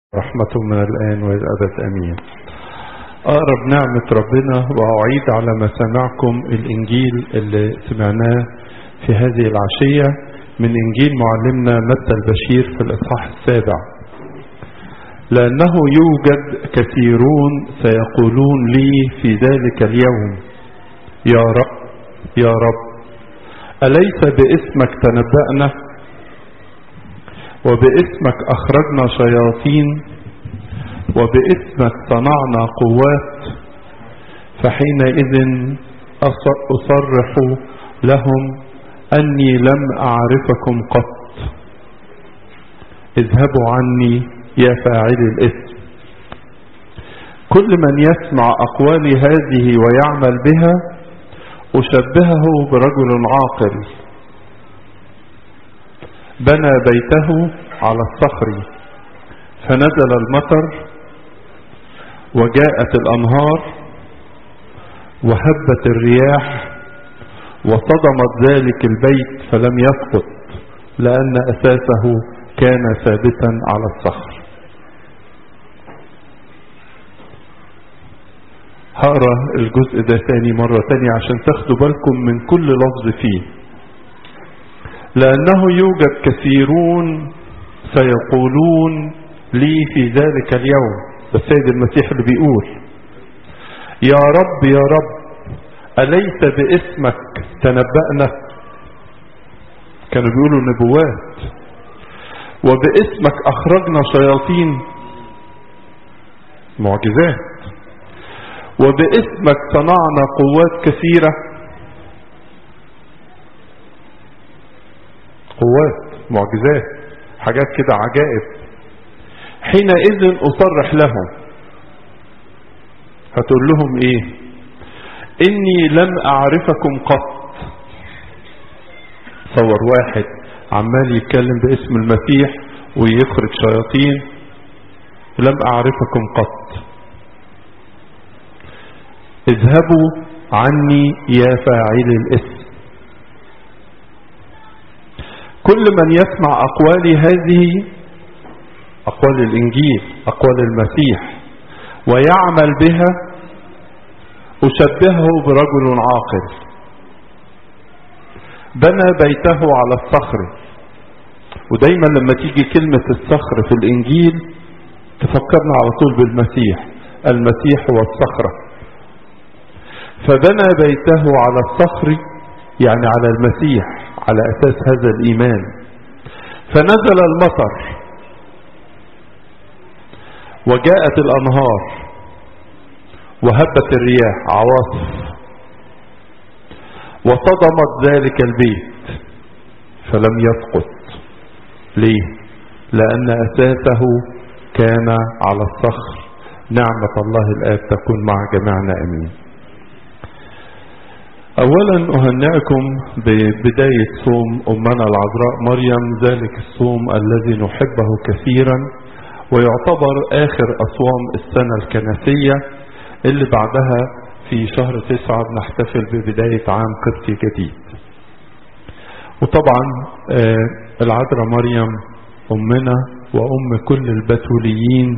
رحمته من الآن وإلى الأبد أمين أقرب نعمة ربنا وأعيد على مسامعكم الإنجيل اللي سمعناه في هذه العشية من إنجيل معلمنا متى البشير في الإصحاح السابع لأنه يوجد كثيرون سيقولون لي في ذلك اليوم يا رب يا رب أليس باسمك تنبأنا وباسمك أخرجنا شياطين وباسمك صنعنا قوات فحينئذ أصرح لهم أني لم أعرفكم قط اذهبوا عني يا فاعلي الإثم كل من يسمع أقوالي هذه ويعمل بها أشبهه برجل عاقل بنى بيته على الصخر فنزل المطر وجاءت الأنهار وهبت الرياح وصدمت ذلك البيت فلم يسقط لأن أساسه كان ثابتا على الصخر هقرا الجزء ده تاني مرة تانية عشان تاخدوا بالكم من كل لفظ فيه لأنه يوجد كثيرون سيقولون لي في ذلك اليوم السيد المسيح اللي بيقول يا رب يا رب أليس باسمك تنبأنا كانوا بيقولوا نبوات وباسمك أخرجنا شياطين معجزات وباسمك صنعنا قوات كثيرة قوات معجزات حاجات كده عجائب حينئذ أصرح لهم هتقول لهم ايه اني لم اعرفكم قط صور واحد عمال يتكلم باسم المسيح ويخرج شياطين لم اعرفكم قط اذهبوا عني يا فاعلي الاسم كل من يسمع اقوالي هذه اقوال الانجيل اقوال المسيح ويعمل بها اشبهه برجل عاقل بنى بيته على الصخر ودايما لما تيجي كلمة الصخر في الانجيل تفكرنا على طول بالمسيح المسيح هو الصخرة فبنى بيته على الصخر يعني على المسيح على اساس هذا الايمان فنزل المطر وجاءت الانهار وهبت الرياح عواصف وصدمت ذلك البيت فلم يسقط ليه لان اساسه كان على الصخر نعمة الله الآب تكون مع جميعنا أمين أولا أهنئكم ببداية صوم أمنا العذراء مريم ذلك الصوم الذي نحبه كثيرا ويعتبر آخر أصوام السنة الكنسية اللي بعدها في شهر تسعة بنحتفل ببداية عام قبطي جديد وطبعا العذراء مريم أمنا وأم كل البتوليين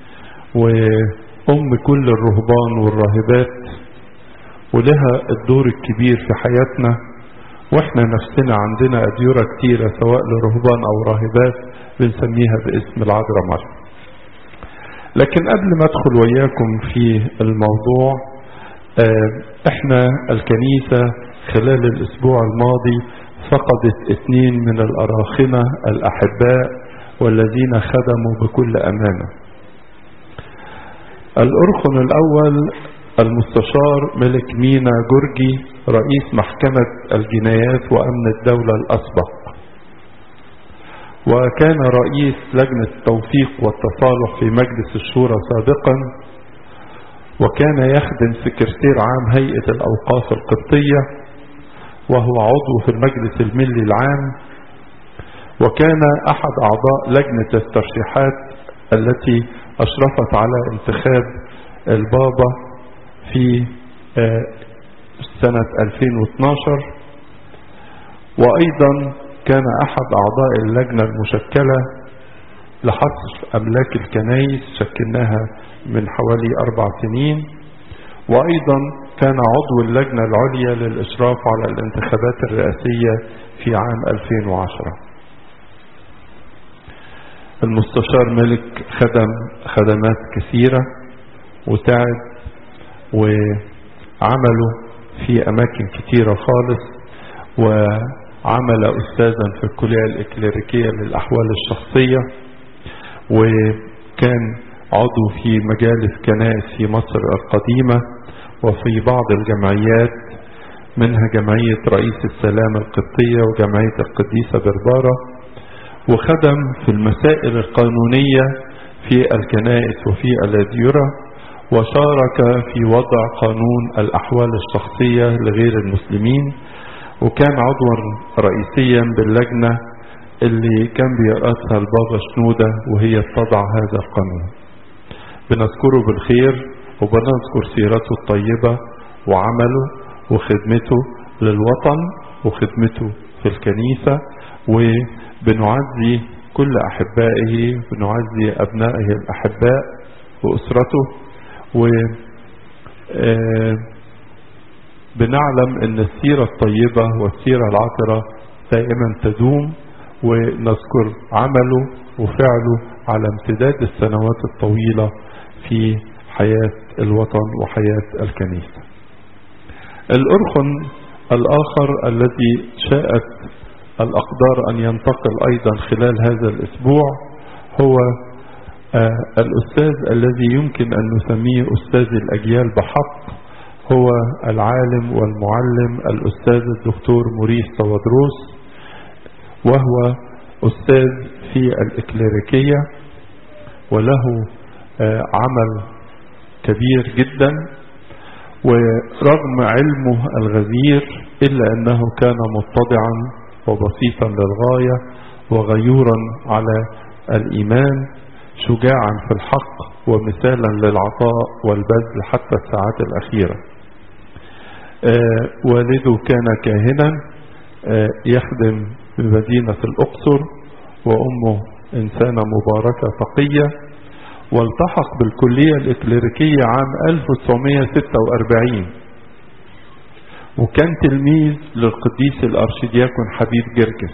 وأم كل الرهبان والراهبات ولها الدور الكبير في حياتنا واحنا نفسنا عندنا أديرة كتيرة سواء لرهبان أو راهبات بنسميها باسم العذراء مريم لكن قبل ما ادخل وياكم في الموضوع احنا الكنيسة خلال الاسبوع الماضي فقدت اثنين من الاراخنة الاحباء والذين خدموا بكل امانة الارخن الاول المستشار ملك مينا جورجي رئيس محكمة الجنايات وامن الدولة الاسبق وكان رئيس لجنة التوثيق والتصالح في مجلس الشورى سابقا وكان يخدم سكرتير عام هيئة الأوقاف القبطية وهو عضو في المجلس الملي العام وكان أحد أعضاء لجنة الترشيحات التي أشرفت على انتخاب البابا في سنة 2012 وأيضا كان أحد أعضاء اللجنة المشكلة لحصر أملاك الكنايس شكلناها من حوالي أربع سنين وأيضا كان عضو اللجنة العليا للإشراف على الانتخابات الرئاسية في عام 2010 المستشار ملك خدم خدمات كثيرة وساعد وعمله في أماكن كثيرة خالص وعمل أستاذا في الكلية الإكليريكية للأحوال الشخصية وكان عضو في مجالس كنائس في مصر القديمة وفي بعض الجمعيات منها جمعية رئيس السلام القبطية وجمعية القديسة بربارة وخدم في المسائل القانونية في الكنائس وفي الأديرة وشارك في وضع قانون الأحوال الشخصية لغير المسلمين وكان عضوا رئيسيا باللجنة اللي كان بيرأسها البابا شنودة وهي تضع هذا القانون بنذكره بالخير وبنذكر سيرته الطيبة وعمله وخدمته للوطن وخدمته في الكنيسة وبنعزي كل أحبائه بنعزي أبنائه الأحباء وأسرته و بنعلم أن السيرة الطيبة والسيرة العطرة دائما تدوم ونذكر عمله وفعله على امتداد السنوات الطويلة في حياة الوطن وحياة الكنيسة الأرخن الآخر الذي شاءت الأقدار أن ينتقل أيضا خلال هذا الأسبوع هو آه الأستاذ الذي يمكن أن نسميه أستاذ الأجيال بحق هو العالم والمعلم الأستاذ الدكتور موريس تودروس وهو أستاذ في الإكليريكية وله آه عمل كبير جدا ورغم علمه الغزير إلا أنه كان متضعا وبسيطا للغاية وغيورا على الإيمان شجاعا في الحق ومثالا للعطاء والبذل حتى الساعات الأخيرة آه والده كان كاهنا آه يخدم بمدينة الأقصر وأمه إنسانة مباركة تقية والتحق بالكلية الإكليريكية عام 1946 وكان تلميذ للقديس الأرشدياكون حبيب جرجس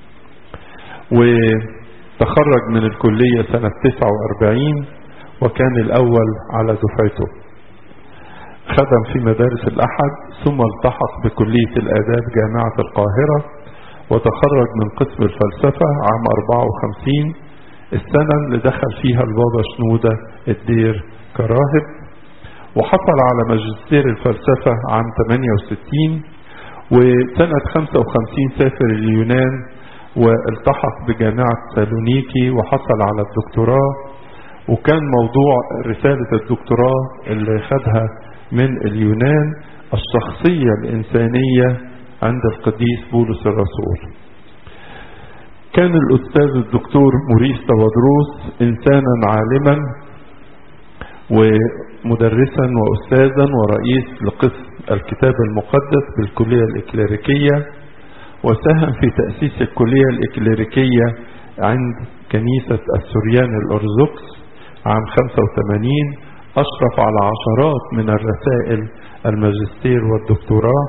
وتخرج من الكلية سنة 49 وكان الأول على دفعته خدم في مدارس الأحد ثم التحق بكلية الآداب جامعة القاهرة وتخرج من قسم الفلسفة عام 54 السنة اللي دخل فيها البابا شنودة الدير كراهب وحصل على ماجستير الفلسفة عام 68 وسنة 55 سافر اليونان والتحق بجامعة سالونيكي وحصل على الدكتوراه وكان موضوع رسالة الدكتوراه اللي خدها من اليونان الشخصية الإنسانية عند القديس بولس الرسول كان الأستاذ الدكتور موريس تودروس إنسانا عالما ومدرسا وأستاذا ورئيس لقسم الكتاب المقدس بالكلية الإكليريكية وساهم في تأسيس الكلية الإكليريكية عند كنيسة السوريان الأرثوذكس عام 85 أشرف على عشرات من الرسائل الماجستير والدكتوراه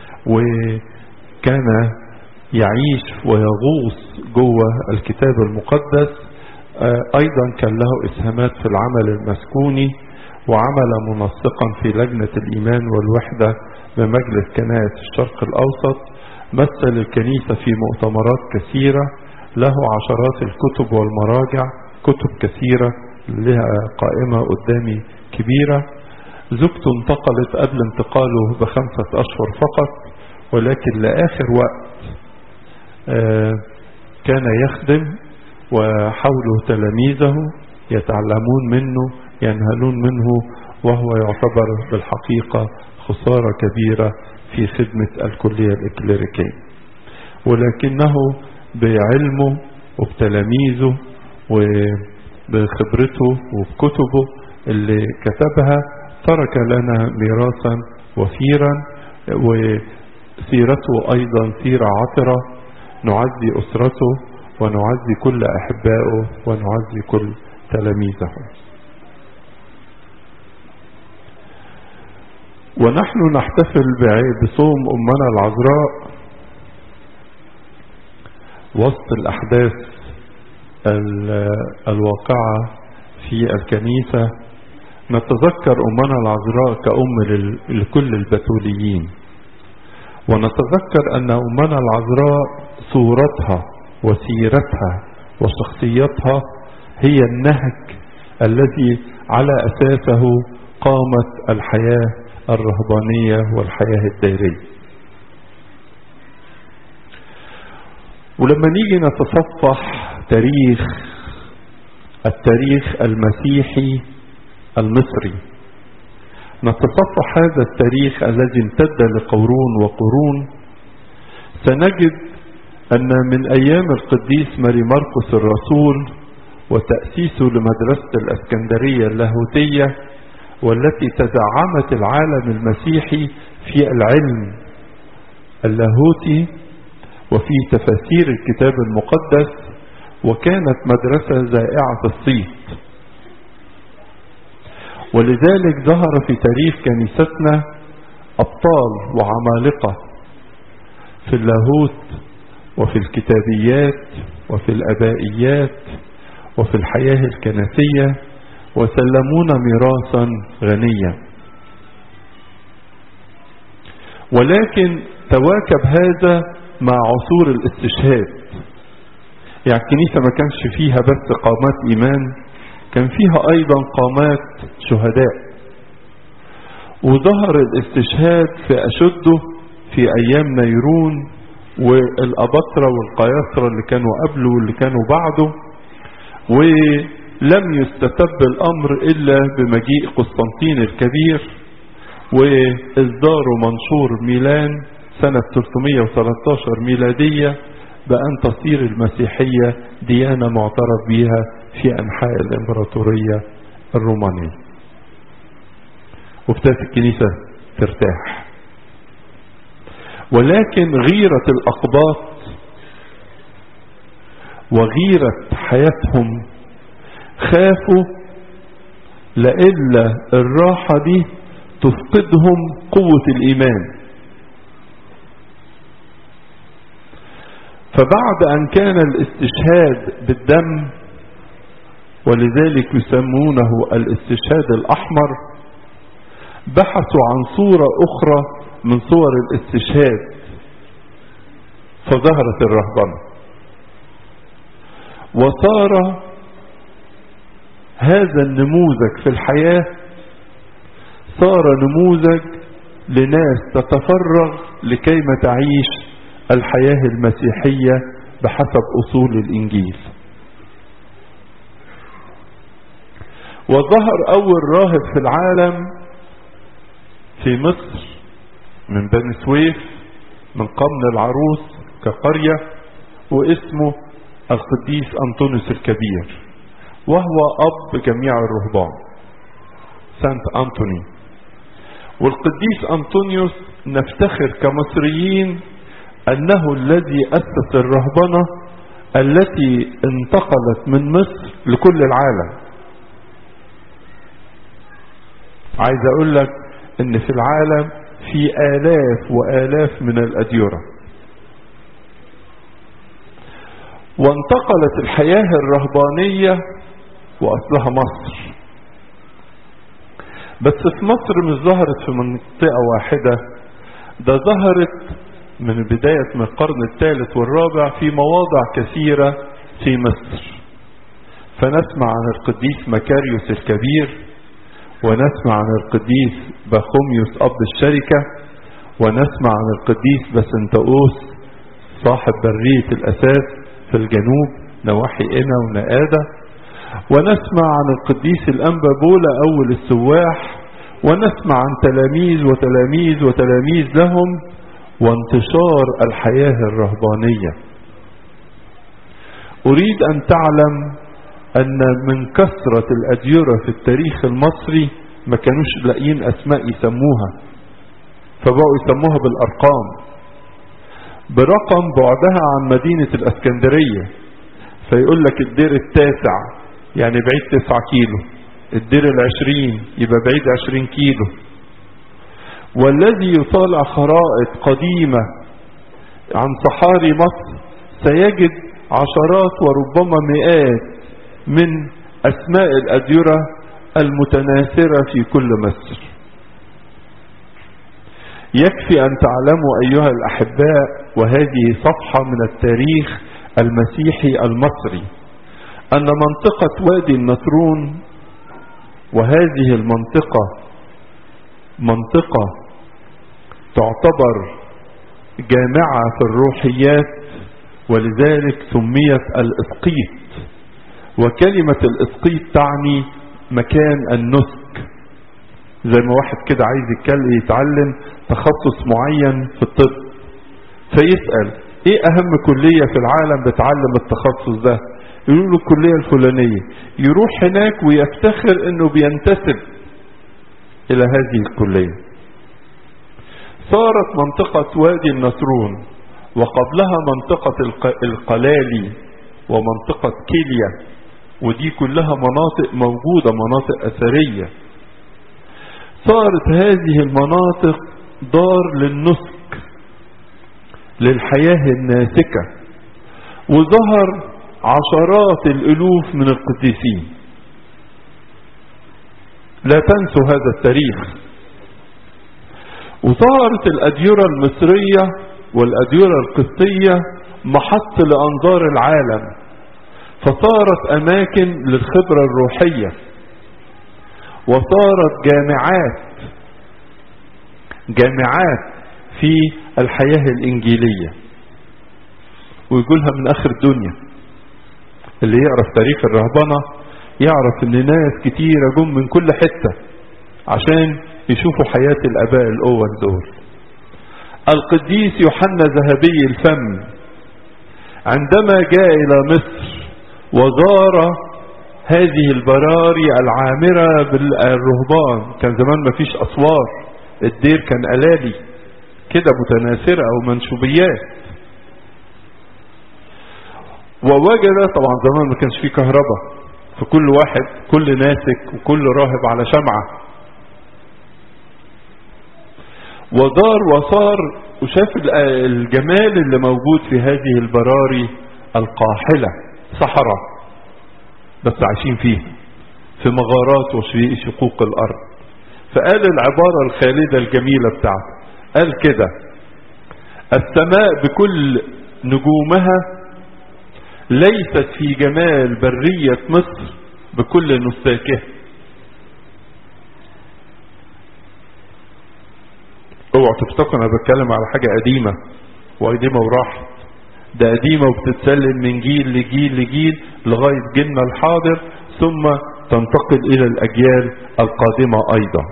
وكان يعيش ويغوص جوه الكتاب المقدس أيضا كان له إسهامات في العمل المسكوني وعمل منسقا في لجنة الإيمان والوحدة بمجلس كنائس الشرق الأوسط مثل الكنيسة في مؤتمرات كثيرة له عشرات الكتب والمراجع كتب كثيرة لها قائمة قدامي كبيرة زوجته انتقلت قبل انتقاله بخمسة أشهر فقط ولكن لآخر وقت كان يخدم وحوله تلاميذه يتعلمون منه ينهلون منه وهو يعتبر بالحقيقة خسارة كبيرة في خدمة الكلية الإكليريكية ولكنه بعلمه وبتلاميذه وبخبرته وبكتبه اللي كتبها ترك لنا ميراثا وفيرا وسيرته أيضا سيرة عطرة نعزي أسرته ونعزي كل أحبائه ونعزي كل تلاميذه ونحن نحتفل بصوم أمنا العذراء وسط الأحداث الواقعة في الكنيسة نتذكر أمنا العذراء كأم لكل البتوليين ونتذكر أن أمنا العذراء صورتها وسيرتها وشخصيتها هي النهج الذي على أساسه قامت الحياة الرهبانية والحياة الدائرية ولما نيجي نتصفح تاريخ التاريخ المسيحي المصري نتصفح هذا التاريخ الذي امتد لقرون وقرون سنجد أن من أيام القديس ماري مرقس الرسول وتأسيسه لمدرسة الأسكندرية اللاهوتية والتي تزعمت العالم المسيحي في العلم اللاهوتي وفي تفاسير الكتاب المقدس وكانت مدرسة زائعة الصيت ولذلك ظهر في تاريخ كنيستنا أبطال وعمالقة في اللاهوت وفي الكتابيات وفي الأبائيات وفي الحياة الكنسية وسلمونا ميراثا غنيا ولكن تواكب هذا مع عصور الاستشهاد يعني الكنيسة ما كانش فيها بس قامات إيمان كان فيها أيضا قامات شهداء وظهر الاستشهاد في أشده في أيام نيرون والأبطرة والقياصرة اللي كانوا قبله واللي كانوا بعده ولم يستتب الأمر إلا بمجيء قسطنطين الكبير وإصدار منشور ميلان سنة 313 ميلادية بأن تصير المسيحية ديانة معترف بها في أنحاء الإمبراطورية الرومانية وابتدت الكنيسة ترتاح ولكن غيرة الأقباط وغيرة حياتهم خافوا لإلا الراحة دي تفقدهم قوة الإيمان فبعد أن كان الاستشهاد بالدم ولذلك يسمونه الاستشهاد الأحمر بحثوا عن صورة أخرى من صور الاستشهاد فظهرت الرهبنة وصار هذا النموذج في الحياة صار نموذج لناس تتفرغ لكيما تعيش الحياة المسيحية بحسب أصول الإنجيل وظهر أول راهب في العالم في مصر من بني سويف من قرن العروس كقرية واسمه القديس أنطونيوس الكبير وهو أب جميع الرهبان سانت أنطوني والقديس أنطونيوس نفتخر كمصريين أنه الذي أسس الرهبنة التي انتقلت من مصر لكل العالم عايز أقول لك أن في العالم في آلاف وآلاف من الأديرة وانتقلت الحياة الرهبانية وأصلها مصر بس في مصر مش ظهرت في منطقة واحدة ده ظهرت من بداية من القرن الثالث والرابع في مواضع كثيرة في مصر فنسمع عن القديس مكاريوس الكبير ونسمع عن القديس بخوميوس أب الشركة ونسمع عن القديس بسنتؤوس صاحب برية الأساس في الجنوب نواحي إنا ونقادة ونسمع عن القديس الأنبا بولا أول السواح ونسمع عن تلاميذ وتلاميذ وتلاميذ لهم وانتشار الحياة الرهبانية أريد أن تعلم أن من كثرة الأديرة في التاريخ المصري ما كانوش لاقيين أسماء يسموها فبقوا يسموها بالأرقام برقم بعدها عن مدينة الأسكندرية فيقول لك الدير التاسع يعني بعيد تسعة كيلو الدير العشرين يبقى بعيد عشرين كيلو والذي يطالع خرائط قديمة عن صحاري مصر سيجد عشرات وربما مئات من أسماء الأديرة المتناثرة في كل مصر يكفي أن تعلموا أيها الأحباء وهذه صفحة من التاريخ المسيحي المصري أن منطقة وادي النطرون وهذه المنطقة منطقة تعتبر جامعة في الروحيات ولذلك سميت الإسقيط وكلمة الإسقيط تعني مكان النسك زي ما واحد كده عايز يتكلم يتعلم تخصص معين في الطب فيسأل ايه اهم كلية في العالم بتعلم التخصص ده يقولوا له الكلية الفلانية يروح هناك ويفتخر انه بينتسب الى هذه الكلية صارت منطقة وادي النصرون وقبلها منطقة القلالي ومنطقة كيليا ودي كلها مناطق موجودة مناطق أثرية صارت هذه المناطق دار للنسك للحياة الناسكة وظهر عشرات الألوف من القديسين لا تنسوا هذا التاريخ وصارت الأديرة المصرية والأديرة القسطية محط لأنظار العالم فصارت أماكن للخبرة الروحية وصارت جامعات جامعات في الحياة الإنجيلية ويقولها من آخر الدنيا اللي يعرف تاريخ الرهبنة يعرف ان ناس كتيرة جم من كل حتة عشان يشوفوا حياة الآباء الأول دول القديس يوحنا ذهبي الفم عندما جاء إلى مصر وزار هذه البراري العامرة بالرهبان كان زمان ما فيش أسوار الدير كان ألالي كده متناثرة أو منشوبيات ووجد طبعا زمان ما كانش فيه كهرباء فكل واحد كل ناسك وكل راهب على شمعة ودار وصار وشاف الجمال اللي موجود في هذه البراري القاحلة صحراء بس عايشين فيها في مغارات وفي شقوق الأرض فقال العبارة الخالدة الجميلة بتاعته قال كده السماء بكل نجومها ليست في جمال برية مصر بكل نساكها اوعوا تفتكروا انا بتكلم على حاجة قديمة وقديمة وراحت ده قديمة وبتتسلم من جيل لجيل لجيل لغاية جيلنا الحاضر ثم تنتقل الى الاجيال القادمة ايضا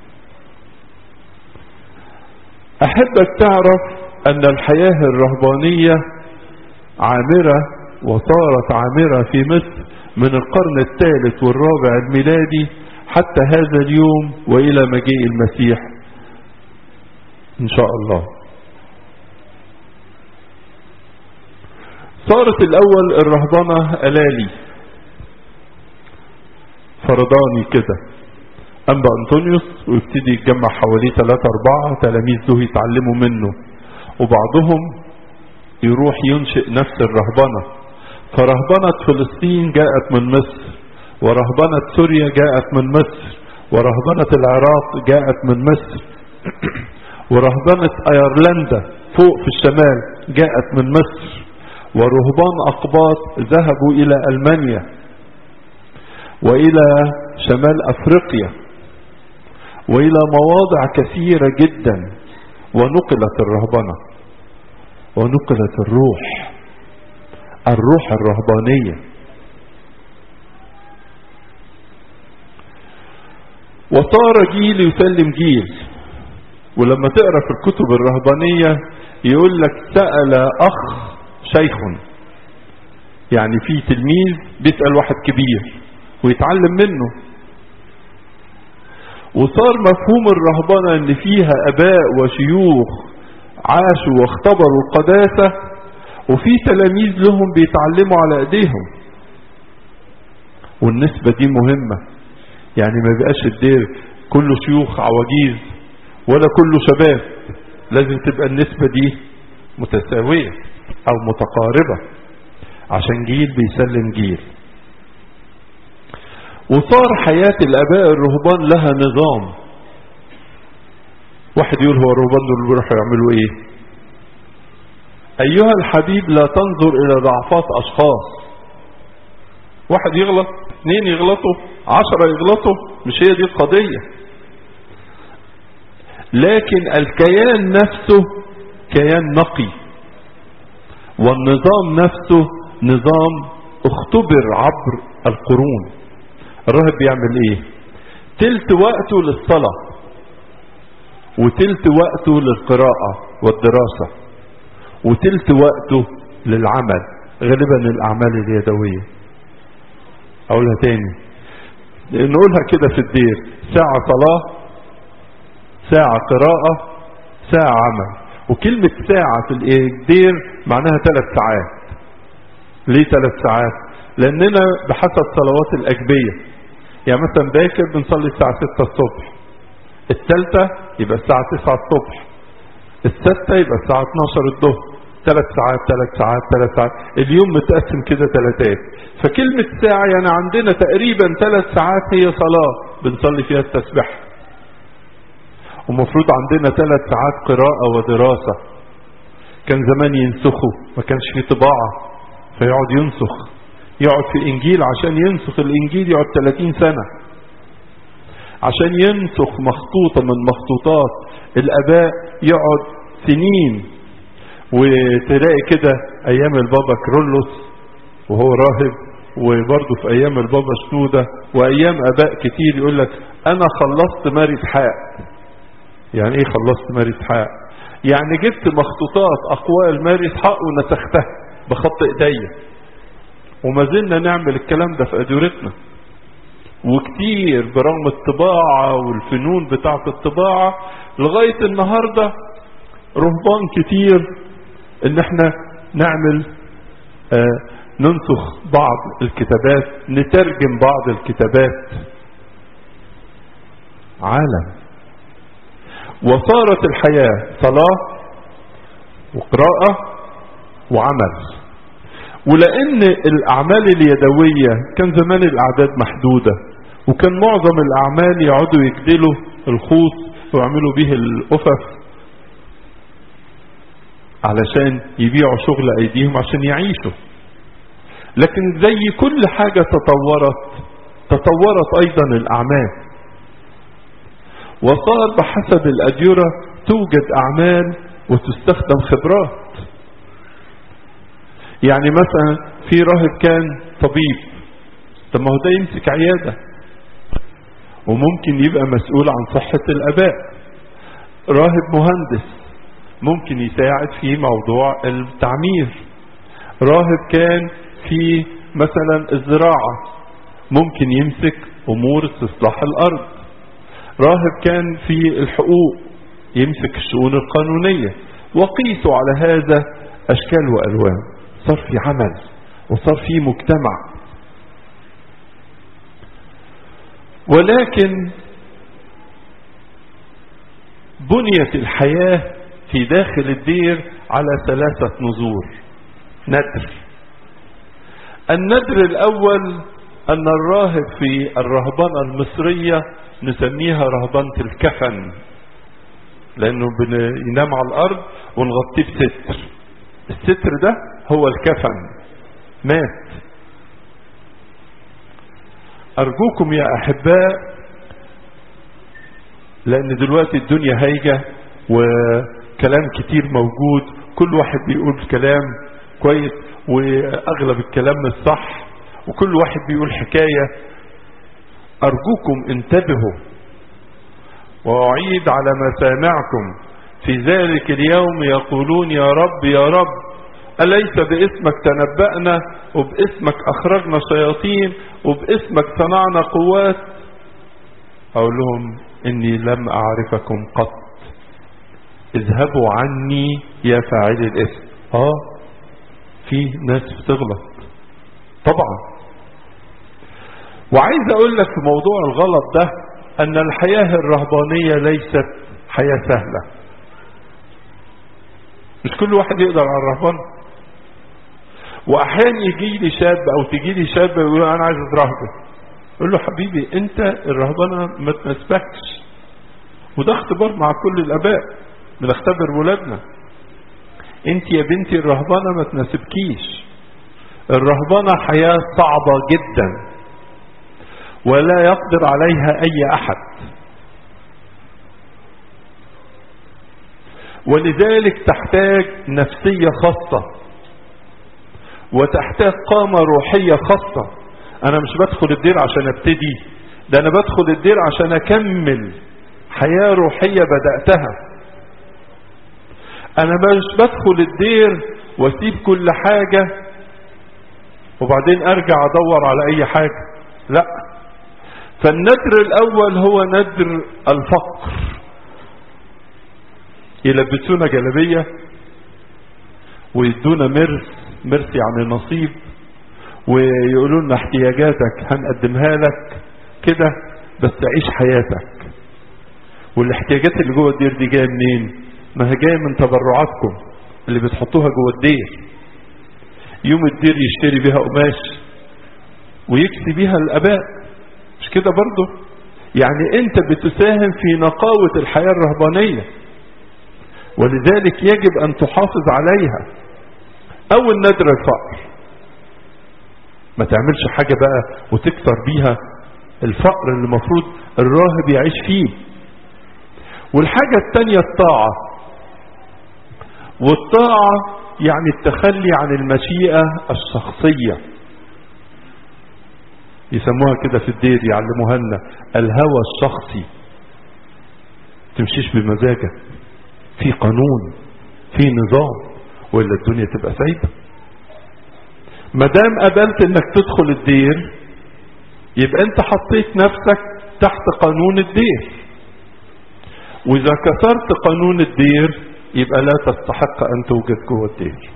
احبك تعرف ان الحياة الرهبانية عامرة وصارت عامرة في مصر من القرن الثالث والرابع الميلادي حتى هذا اليوم والى مجيء المسيح ان شاء الله صارت الاول الرهبنة الالي فرداني كده انبا انطونيوس ويبتدي يتجمع حواليه ثلاثة اربعة تلاميذ له يتعلموا منه وبعضهم يروح ينشئ نفس الرهبنة فرهبنة فلسطين جاءت من مصر ورهبنة سوريا جاءت من مصر ورهبنة العراق جاءت من مصر ورهبنة ايرلندا فوق في الشمال جاءت من مصر ورهبان اقباط ذهبوا الى المانيا والى شمال افريقيا والى مواضع كثيرة جدا ونقلت الرهبنة ونقلت الروح الروح الرهبانية وصار جيل يسلم جيل ولما تقرا في الكتب الرهبانية يقول لك سأل أخ شيخ يعني في تلميذ بيسأل واحد كبير ويتعلم منه وصار مفهوم الرهبنة ان فيها اباء وشيوخ عاشوا واختبروا القداسة وفي تلاميذ لهم بيتعلموا على ايديهم والنسبة دي مهمة يعني ما بقاش الدير كله شيوخ عواجيز ولا كله شباب لازم تبقى النسبة دي متساوية او متقاربة عشان جيل بيسلم جيل وصار حياة الاباء الرهبان لها نظام واحد يقول هو الرهبان دول بيروحوا يعملوا ايه ايها الحبيب لا تنظر الى ضعفات اشخاص واحد يغلط اثنين يغلطوا عشرة يغلطوا مش هي دي القضية لكن الكيان نفسه كيان نقي والنظام نفسه نظام اختبر عبر القرون الراهب بيعمل ايه تلت وقته للصلاة وتلت وقته للقراءة والدراسة وتلت وقته للعمل غالبا الأعمال اليدوية أقولها تاني نقولها كده في الدير ساعة صلاة ساعة قراءة ساعة عمل وكلمة ساعة في الدير معناها ثلاث ساعات ليه ثلاث ساعات لأننا بحسب صلوات الأجبية يعني مثلا باكر بنصلي الساعة 6 الصبح الثالثة يبقى الساعة 9 الصبح الستة يبقى الساعة 12 الظهر ثلاث ساعات ثلاث ساعات ثلاث ساعات اليوم متقسم كده ثلاثات فكلمة ساعة يعني عندنا تقريبا ثلاث ساعات هي صلاة بنصلي فيها التسبيح ومفروض عندنا ثلاث ساعات قراءة ودراسة كان زمان ينسخوا ما كانش في طباعة فيقعد ينسخ يقعد في الإنجيل عشان ينسخ الإنجيل يقعد 30 سنة عشان ينسخ مخطوطة من مخطوطات الآباء يقعد سنين وتلاقي كده أيام البابا كرولوس وهو راهب وبرضه في أيام البابا شنودة وأيام آباء كتير يقول لك أنا خلصت ماري حق يعني إيه خلصت ماري حق يعني جبت مخطوطات أقوال ماري حق ونسختها بخط إيديا وما زلنا نعمل الكلام ده في أدورتنا وكتير برغم الطباعة والفنون بتاعة الطباعة لغاية النهاردة رهبان كتير ان احنا نعمل آه ننسخ بعض الكتابات نترجم بعض الكتابات عالم وصارت الحياة صلاة وقراءة وعمل ولأن الأعمال اليدوية كان زمان الأعداد محدودة وكان معظم الأعمال يقعدوا يجدلوا الخوص ويعملوا به الأفف علشان يبيعوا شغل أيديهم عشان يعيشوا لكن زي كل حاجة تطورت تطورت أيضا الأعمال وصار بحسب الأديرة توجد أعمال وتستخدم خبرات يعني مثلا في راهب كان طبيب طب ما هو ده يمسك عيادة وممكن يبقى مسؤول عن صحة الآباء راهب مهندس ممكن يساعد في موضوع التعمير راهب كان في مثلا الزراعة ممكن يمسك أمور استصلاح الأرض راهب كان في الحقوق يمسك الشؤون القانونية وقيسوا على هذا أشكال وألوان صار في عمل وصار في مجتمع ولكن بنيت الحياة في داخل الدير على ثلاثة نظور ندر الندر الأول أن الراهب في الرهبنة المصرية نسميها رهبنة الكفن لأنه بينام على الأرض ونغطيه بستر الستر ده هو الكفن مات أرجوكم يا أحباء لأن دلوقتي الدنيا هايجة وكلام كتير موجود كل واحد بيقول كلام كويس وأغلب الكلام مش صح وكل واحد بيقول حكاية أرجوكم انتبهوا وأعيد على مسامعكم في ذلك اليوم يقولون يا رب يا رب أليس باسمك تنبأنا وباسمك أخرجنا شياطين وباسمك صنعنا قوات أقول لهم إني لم أعرفكم قط اذهبوا عني يا فاعلي الاسم آه في ناس بتغلط طبعا وعايز اقول لك في موضوع الغلط ده ان الحياة الرهبانية ليست حياة سهلة مش كل واحد يقدر على الرهبان واحيانا يجي لي شاب او تجي لي شاب يقول انا عايز اترهبن اقول له حبيبي انت الرهبنه ما تناسبكش وده اختبار مع كل الاباء بنختبر ولادنا انت يا بنتي الرهبنه ما تناسبكيش الرهبنه حياه صعبه جدا ولا يقدر عليها اي احد ولذلك تحتاج نفسيه خاصه وتحتاج قامه روحيه خاصه انا مش بدخل الدير عشان ابتدي ده انا بدخل الدير عشان اكمل حياة روحية بدأتها انا مش بدخل الدير واسيب كل حاجة وبعدين ارجع ادور على اي حاجة لا فالندر الاول هو ندر الفقر يلبسونا جلبية ويدونا مرس مرس يعني نصيب ويقولوا لنا احتياجاتك هنقدمها لك كده بس عيش حياتك والاحتياجات اللي جوه الدير دي جايه منين ما هي جايه من تبرعاتكم اللي بتحطوها جوه الدير يوم الدير يشتري بيها قماش ويكسي بيها الاباء مش كده برضه يعني انت بتساهم في نقاوة الحياة الرهبانية ولذلك يجب ان تحافظ عليها اول ندر الفقر ما تعملش حاجة بقى وتكسر بيها الفقر اللي المفروض الراهب يعيش فيه والحاجة التانية الطاعة والطاعة يعني التخلي عن المشيئة الشخصية يسموها كده في الدير يعلموها لنا الهوى الشخصي تمشيش بمزاجك في قانون في نظام ولا الدنيا تبقى سايبه ما دام قبلت انك تدخل الدير يبقى انت حطيت نفسك تحت قانون الدير واذا كسرت قانون الدير يبقى لا تستحق ان توجد جوه الدير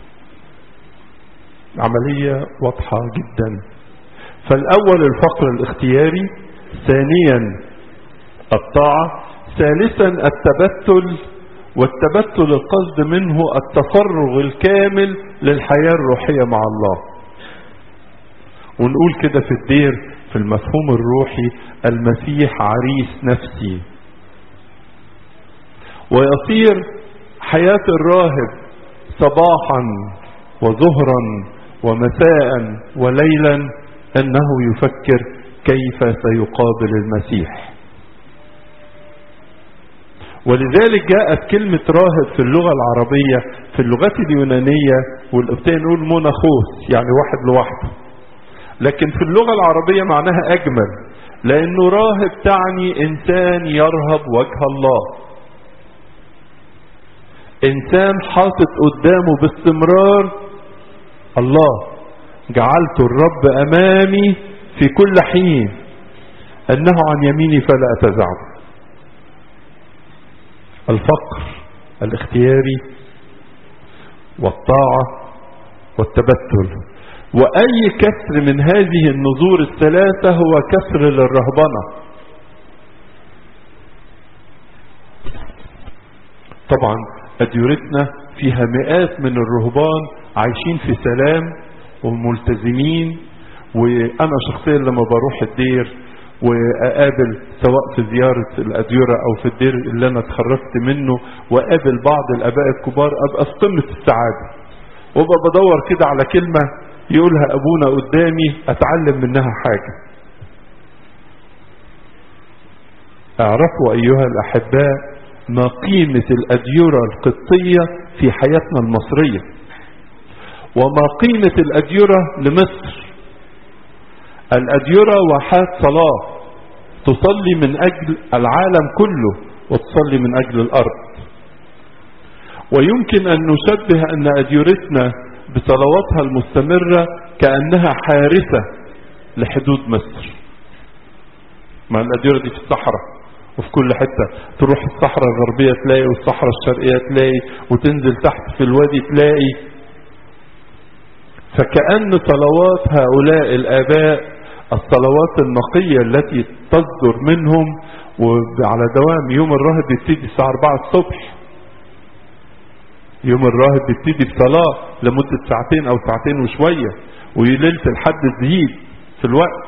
عملية واضحة جدا فالاول الفقر الاختياري ثانيا الطاعة ثالثا التبتل والتبتل القصد منه التفرغ الكامل للحياة الروحية مع الله ونقول كده في الدير في المفهوم الروحي المسيح عريس نفسي ويصير حياة الراهب صباحا وظهرا ومساء وليلا انه يفكر كيف سيقابل المسيح ولذلك جاءت كلمة راهب في اللغة العربية في اللغات اليونانية والقبطية نقول موناخوس يعني واحد لوحده لكن في اللغة العربية معناها أجمل لأنه راهب تعني إنسان يرهب وجه الله إنسان حاطط قدامه باستمرار الله جعلت الرب أمامي في كل حين أنه عن يميني فلا أتزعم الفقر الاختياري والطاعة والتبتل وأي كسر من هذه النظور الثلاثة هو كسر للرهبنة طبعا أديرتنا فيها مئات من الرهبان عايشين في سلام وملتزمين وأنا شخصيا لما بروح الدير واقابل سواء في زيارة الأديرة أو في الدير اللي أنا اتخرجت منه واقابل بعض الآباء الكبار أبقى في قمة السعادة وابقى بدور كده على كلمة يقولها أبونا قدامي أتعلم منها حاجة اعرفوا أيها الأحباء ما قيمة الأديرة القبطية في حياتنا المصرية وما قيمة الأديرة لمصر الأديرة واحات صلاة تصلي من أجل العالم كله وتصلي من أجل الأرض ويمكن أن نشبه أن أديرتنا بصلواتها المستمرة كأنها حارسة لحدود مصر ما الأديرة دي في الصحراء وفي كل حتة تروح الصحراء الغربية تلاقي والصحراء الشرقية تلاقي وتنزل تحت في الوادي تلاقي فكأن صلوات هؤلاء الآباء الصلوات النقية التي تصدر منهم وعلى دوام يوم الراهب بيبتدي الساعة 4 الصبح يوم الراهب بيبتدي بصلاة لمدة ساعتين أو ساعتين وشوية وليلة الحد تزيد في الوقت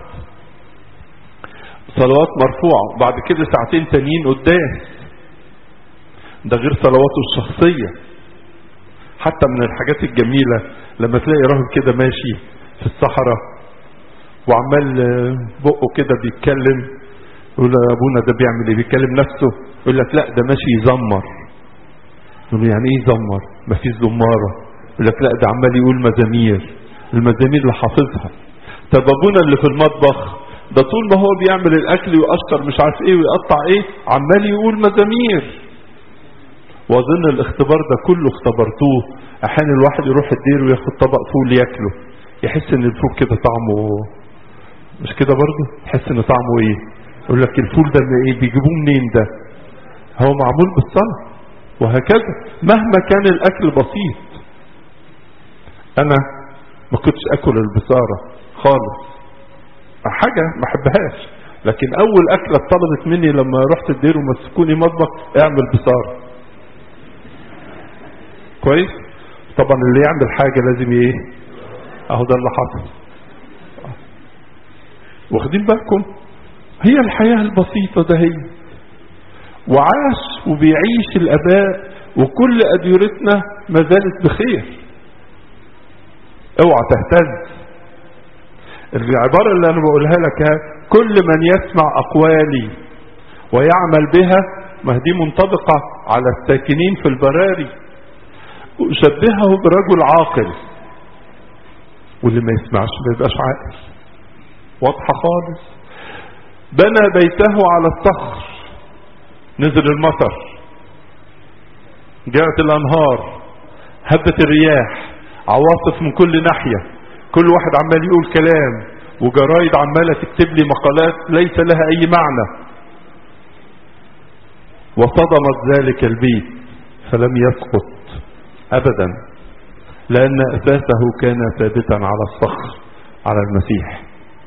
صلوات مرفوعة بعد كده ساعتين تانيين قداس ده غير صلواته الشخصية حتى من الحاجات الجميلة لما تلاقي راهب كده ماشي في الصحراء وعمال بقه كده بيتكلم يقول له يا ابونا ده بيعمل ايه بيتكلم نفسه يقول لك لا ده ماشي يزمر يقول له يعني ايه يزمر ما فيش زمارة يقول لك لا ده عمال يقول مزامير المزامير اللي حافظها طب ابونا اللي في المطبخ ده طول ما هو بيعمل الاكل ويقشر مش عارف ايه ويقطع ايه عمال يقول مزامير واظن الاختبار ده كله اختبرتوه احيانا الواحد يروح الدير وياخد طبق فول ياكله يحس ان الفول كده طعمه مش كده برضه تحس ان طعمه ايه يقول لك الفول ده من ايه بيجيبوه منين ده هو معمول بالصلاة وهكذا مهما كان الاكل بسيط انا ما كنتش اكل البصارة خالص حاجة ما احبهاش لكن اول اكلة اتطلبت مني لما رحت الدير ومسكوني مطبخ اعمل بصارة كويس طبعا اللي يعمل حاجة لازم ايه اهو ده اللي حصل واخدين بالكم هي الحياة البسيطة ده هي وعاش وبيعيش الاباء وكل اديرتنا ما زالت بخير اوعى تهتز العبارة اللي انا بقولها لك كل من يسمع اقوالي ويعمل بها ما دي منطبقة على الساكنين في البراري أشبهه برجل عاقل واللي ما يسمعش ما يبقاش عاقل واضحة خالص بنى بيته على الصخر نزل المطر جاءت الأنهار هبت الرياح عواصف من كل ناحية كل واحد عمال يقول كلام وجرايد عمالة تكتب لي مقالات ليس لها أي معنى وصدمت ذلك البيت فلم يسقط أبدا لأن أساسه كان ثابتا على الصخر على المسيح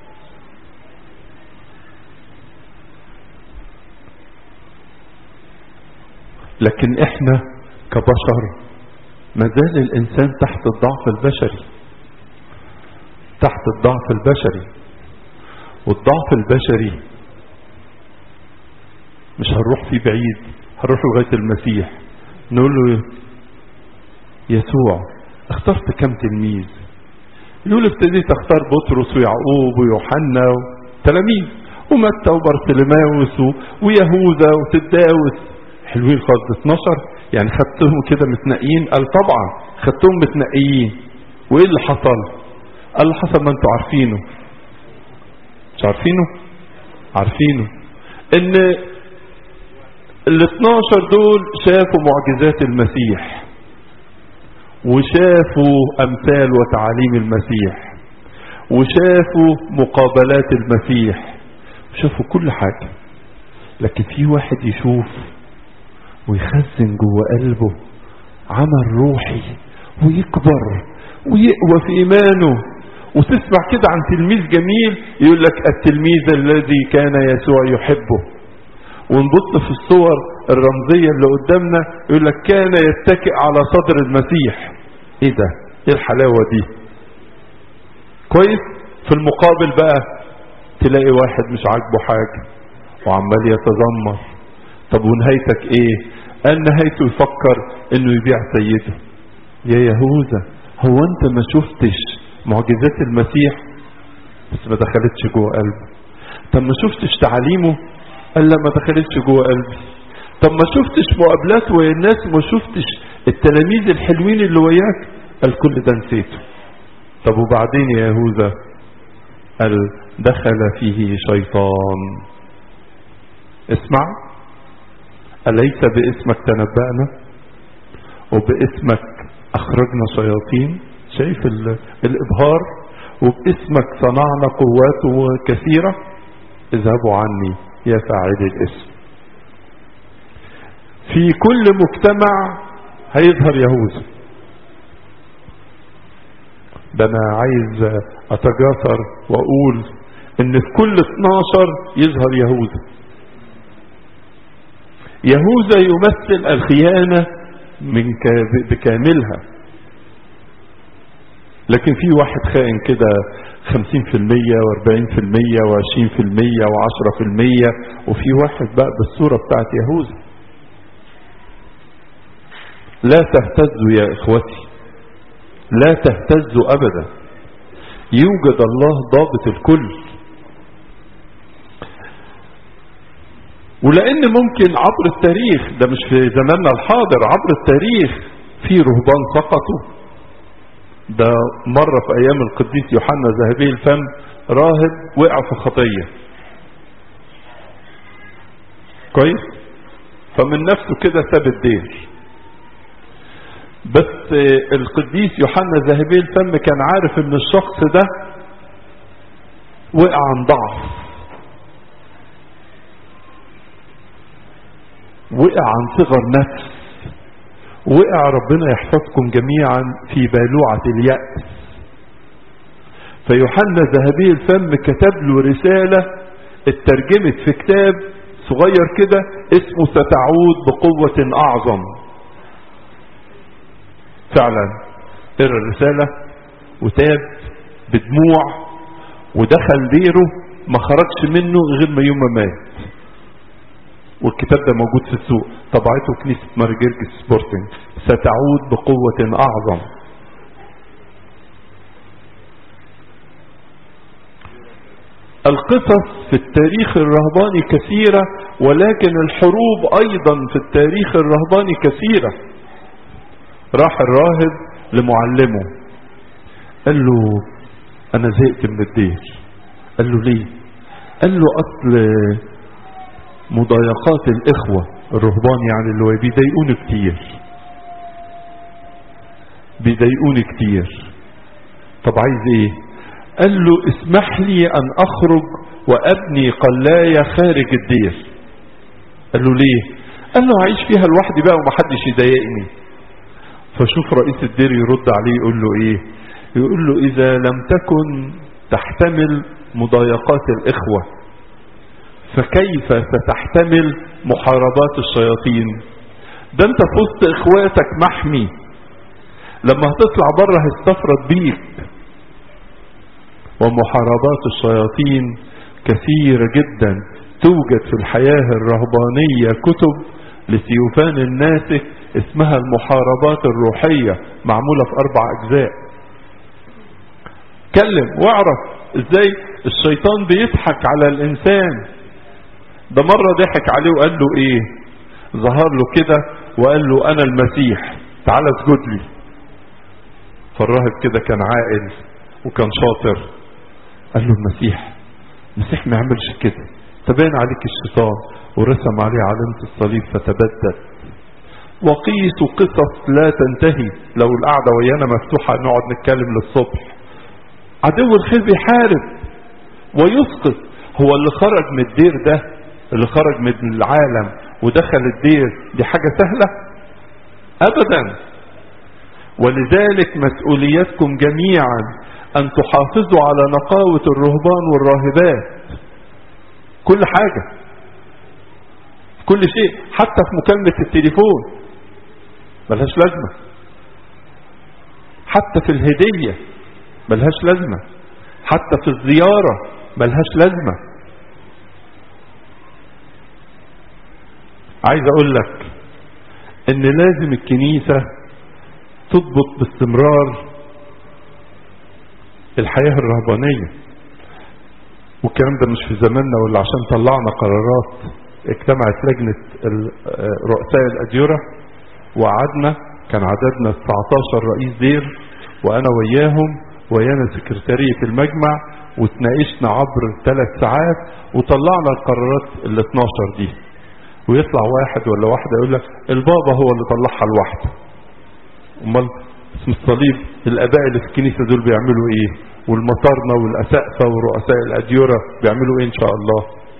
لكن احنا كبشر ما زال الإنسان تحت الضعف البشري تحت الضعف البشري والضعف البشري مش هنروح فيه بعيد هنروح لغاية المسيح نقول له يسوع اخترت كم تلميذ يقول ابتديت اختار بطرس ويعقوب ويوحنا تلاميذ ومتى وبرسلماوس ويهوذا وتداوس حلوين خالص 12 يعني خدتهم كده متنقيين قال طبعا خدتهم متنقيين وايه اللي حصل قال اللي حصل ما انتوا عارفينه مش عارفينه عارفينه ان ال 12 دول شافوا معجزات المسيح وشافوا امثال وتعاليم المسيح وشافوا مقابلات المسيح شافوا كل حاجة لكن في واحد يشوف ويخزن جوه قلبه عمل روحي ويكبر ويقوى في ايمانه وتسمع كده عن تلميذ جميل يقول لك التلميذ الذي كان يسوع يحبه ونبص في الصور الرمزية اللي قدامنا يقول لك كان يتكئ على صدر المسيح ايه ده ايه الحلاوة دي كويس في المقابل بقى تلاقي واحد مش عاجبه حاجة وعمال يتذمر طب ونهايتك ايه قال نهايته يفكر انه يبيع سيده يا يهوذا هو انت ما شفتش معجزات المسيح بس ما دخلتش جوه قلبه طب ما شفتش تعاليمه قال لا ما دخلتش جوه قلبي طب ما شفتش مقابلات ويا الناس ما شفتش التلاميذ الحلوين اللي وياك قال كل ده نسيته طب وبعدين يا يهوذا قال دخل فيه شيطان اسمع أليس باسمك تنبأنا وباسمك أخرجنا شياطين شايف الإبهار وباسمك صنعنا قوات كثيرة اذهبوا عني يا فاعلي الاسم في كل مجتمع هيظهر يهوذا ده انا عايز اتجاسر واقول ان في كل 12 يظهر يهوذا يهوذا يمثل الخيانة من بكاملها لكن في واحد خائن كده 50% و40% و20% و10% وفي واحد بقى بالصورة بتاعت يهوذا لا تهتزوا يا اخوتي لا تهتزوا ابدا يوجد الله ضابط الكل ولان ممكن عبر التاريخ ده مش في زماننا الحاضر عبر التاريخ في رهبان سقطوا ده مرة في ايام القديس يوحنا ذهبي الفم راهب وقع في خطية كويس فمن نفسه كده ساب الدير بس القديس يوحنا ذهبي الفم كان عارف ان الشخص ده وقع عن ضعف وقع عن صغر نفس وقع ربنا يحفظكم جميعا في بالوعة اليأس فيوحنا ذهبي الفم كتب له رسالة اترجمت في كتاب صغير كده اسمه ستعود بقوة أعظم فعلا قرا الرسالة وتاب بدموع ودخل ديره ما خرجش منه غير ما يوم ما مات والكتاب ده موجود في السوق طبعته كنيسة مارجرجس سبورتنج ستعود بقوة أعظم القصص في التاريخ الرهباني كثيرة ولكن الحروب أيضا في التاريخ الرهباني كثيرة راح الراهب لمعلمه قال له أنا زهقت من الدير قال له ليه قال له أصل مضايقات الإخوة الرهبان يعني اللي هو بيضايقوني كتير بيضايقوني كتير طب عايز ايه قال له اسمح لي ان اخرج وابني قلاية خارج الدير قال له ليه قال له عايش فيها لوحدي بقى ومحدش يضايقني فشوف رئيس الدير يرد عليه يقول له ايه يقول له اذا لم تكن تحتمل مضايقات الاخوة فكيف ستحتمل محاربات الشياطين ده انت في وسط اخواتك محمي لما هتطلع بره هيستفرد بيك ومحاربات الشياطين كثيرة جدا توجد في الحياة الرهبانية كتب لسيوفان الناسك اسمها المحاربات الروحية معمولة في اربع اجزاء كلم واعرف ازاي الشيطان بيضحك على الانسان ده مرة ضحك عليه وقال له ايه ظهر له كده وقال له انا المسيح تعال اسجد لي فالراهب كده كان عاقل وكان شاطر قال له المسيح المسيح ما يعملش كده تبين عليك الشيطان ورسم عليه علامة الصليب فتبدد وقيسوا قصص لا تنتهي لو القعدة ويانا مفتوحة نقعد نتكلم للصبح عدو الخير بيحارب ويسقط هو اللي خرج من الدير ده اللي خرج من العالم ودخل الدير دي حاجة سهلة ابدا ولذلك مسؤوليتكم جميعا ان تحافظوا على نقاوة الرهبان والراهبات كل حاجة كل شيء حتى في مكالمة التليفون ملهاش لازمة حتى في الهدية ملهاش لازمة حتى في الزيارة ملهاش لازمة عايز اقول لك ان لازم الكنيسة تضبط باستمرار الحياة الرهبانية والكلام ده مش في زماننا ولا عشان طلعنا قرارات اجتمعت لجنة رؤساء الأديرة وقعدنا كان عددنا 19 رئيس دير وأنا وياهم ويانا سكرتارية المجمع وتناقشنا عبر ثلاث ساعات وطلعنا القرارات ال 12 دي ويطلع واحد ولا واحدة يقول لك البابا هو اللي طلعها لوحده امال اسم الصليب الاباء اللي في الكنيسة دول بيعملوا ايه والمطارنة والاسقفة ورؤساء الاديرة بيعملوا ايه ان شاء الله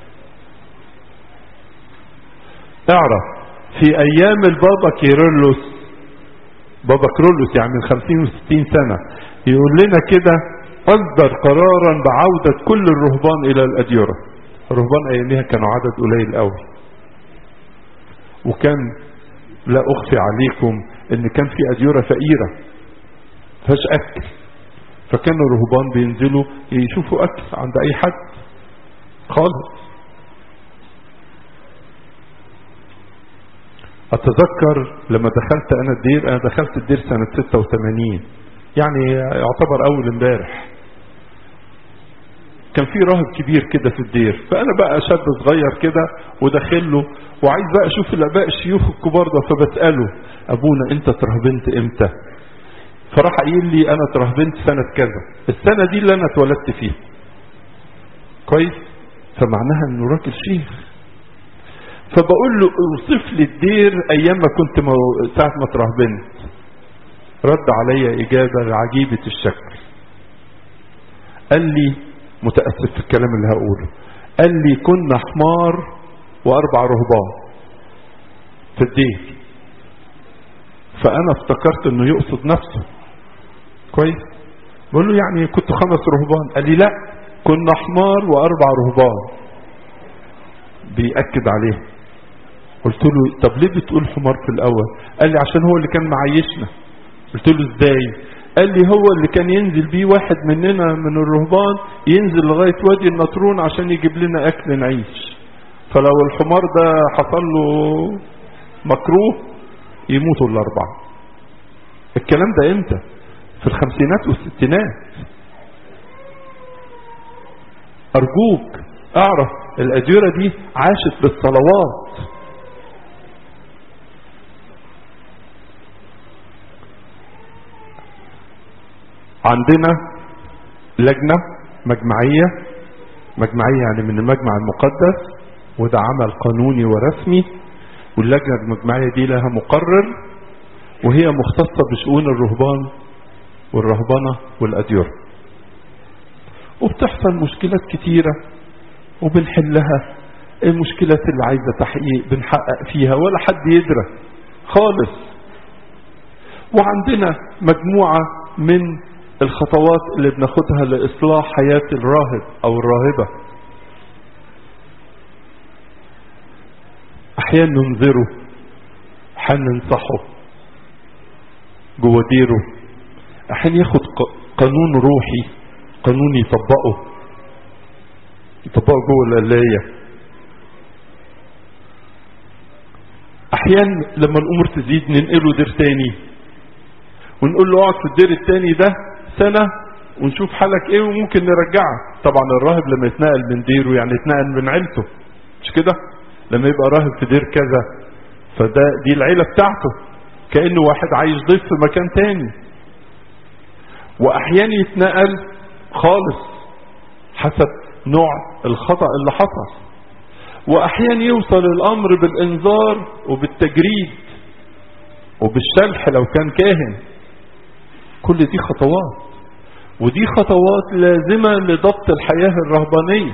اعرف في ايام البابا كيرلس بابا كرولوس يعني من 50 و 60 سنة يقول لنا كده أصدر قرارا بعودة كل الرهبان إلى الأديرة الرهبان أيامها كانوا عدد قليل قوي وكان لا أخفي عليكم إن كان في أديرة فقيرة فيهاش أكل فكانوا الرهبان بينزلوا يشوفوا أكل عند أي حد خالص أتذكر لما دخلت أنا الدير أنا دخلت الدير سنة 86 يعني يعتبر أول امبارح كان في راهب كبير كده في الدير فأنا بقى شاب صغير كده وداخل له وعايز بقى أشوف الآباء الشيوخ الكبار ده فبسأله أبونا أنت ترهبنت إمتى؟ فراح قايل لي أنا ترهبنت سنة كذا السنة دي اللي أنا اتولدت فيها كويس؟ فمعناها إنه راجل شيخ فبقول له اوصف لي الدير ايام ما كنت مو... ساعة ما ترهبنت رد علي اجابة عجيبة الشكل قال لي متأسف في الكلام اللي هقوله قال لي كنا حمار واربع رهبان في الدير فانا افتكرت انه يقصد نفسه كويس بقول له يعني كنت خمس رهبان قال لي لا كنا حمار واربع رهبان بيأكد عليه قلت له طب ليه بتقول حمار في الاول قال لي عشان هو اللي كان معيشنا قلت له ازاي قال لي هو اللي كان ينزل بيه واحد مننا من الرهبان ينزل لغاية وادي النطرون عشان يجيب لنا اكل نعيش فلو الحمار ده حصل له مكروه يموتوا الاربعة الكلام ده امتى في الخمسينات والستينات ارجوك اعرف الاديرة دي عاشت بالصلوات عندنا لجنة مجمعية مجمعية يعني من المجمع المقدس وده عمل قانوني ورسمي واللجنة المجمعية دي لها مقرر وهي مختصة بشؤون الرهبان والرهبنة والأديرة وبتحصل مشكلات كتيرة وبنحلها المشكلات اللي عايزة تحقيق بنحقق فيها ولا حد يدرى خالص وعندنا مجموعة من الخطوات اللي بناخدها لإصلاح حياة الراهب أو الراهبة أحيانا ننذره أحيانا ننصحه جوه ديره أحيانا ياخد قانون روحي قانون يطبقه يطبقه جوه القلاية أحيانا لما الأمور تزيد ننقله دير تاني ونقول له اقعد في الدير التاني ده سنة ونشوف حالك ايه وممكن نرجعك طبعا الراهب لما يتنقل من ديره يعني يتنقل من عيلته مش كده لما يبقى راهب في دير كذا فده دي العيلة بتاعته كأنه واحد عايش ضيف في مكان تاني واحيانا يتنقل خالص حسب نوع الخطأ اللي حصل واحيانا يوصل الامر بالانذار وبالتجريد وبالشلح لو كان كاهن كل دي خطوات ودي خطوات لازمة لضبط الحياة الرهبانية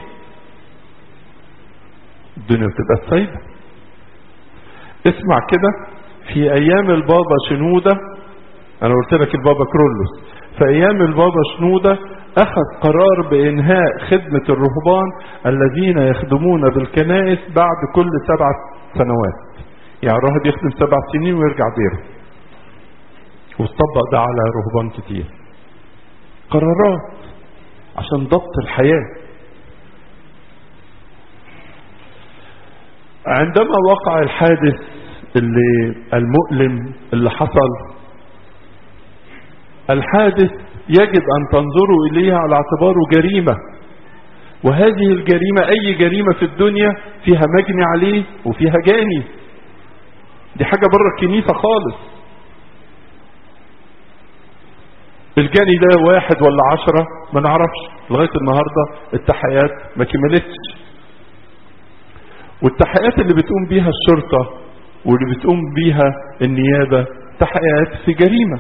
الدنيا بتبقى سايبة اسمع كده في ايام البابا شنودة انا قلت لك البابا كرولوس في ايام البابا شنودة اخذ قرار بانهاء خدمة الرهبان الذين يخدمون بالكنائس بعد كل سبع سنوات يعني الراهب يخدم سبع سنين ويرجع ديره وطبق ده على رهبان كتير قرارات عشان ضبط الحياة عندما وقع الحادث اللي المؤلم اللي حصل الحادث يجب أن تنظروا إليها على اعتباره جريمة وهذه الجريمة أي جريمة في الدنيا فيها مجني عليه وفيها جاني دي حاجة بره الكنيسة خالص الجاني ده واحد ولا عشرة ما نعرفش لغاية النهاردة التحقيقات ما كملتش والتحقيقات اللي بتقوم بيها الشرطة واللي بتقوم بيها النيابة تحقيقات في جريمة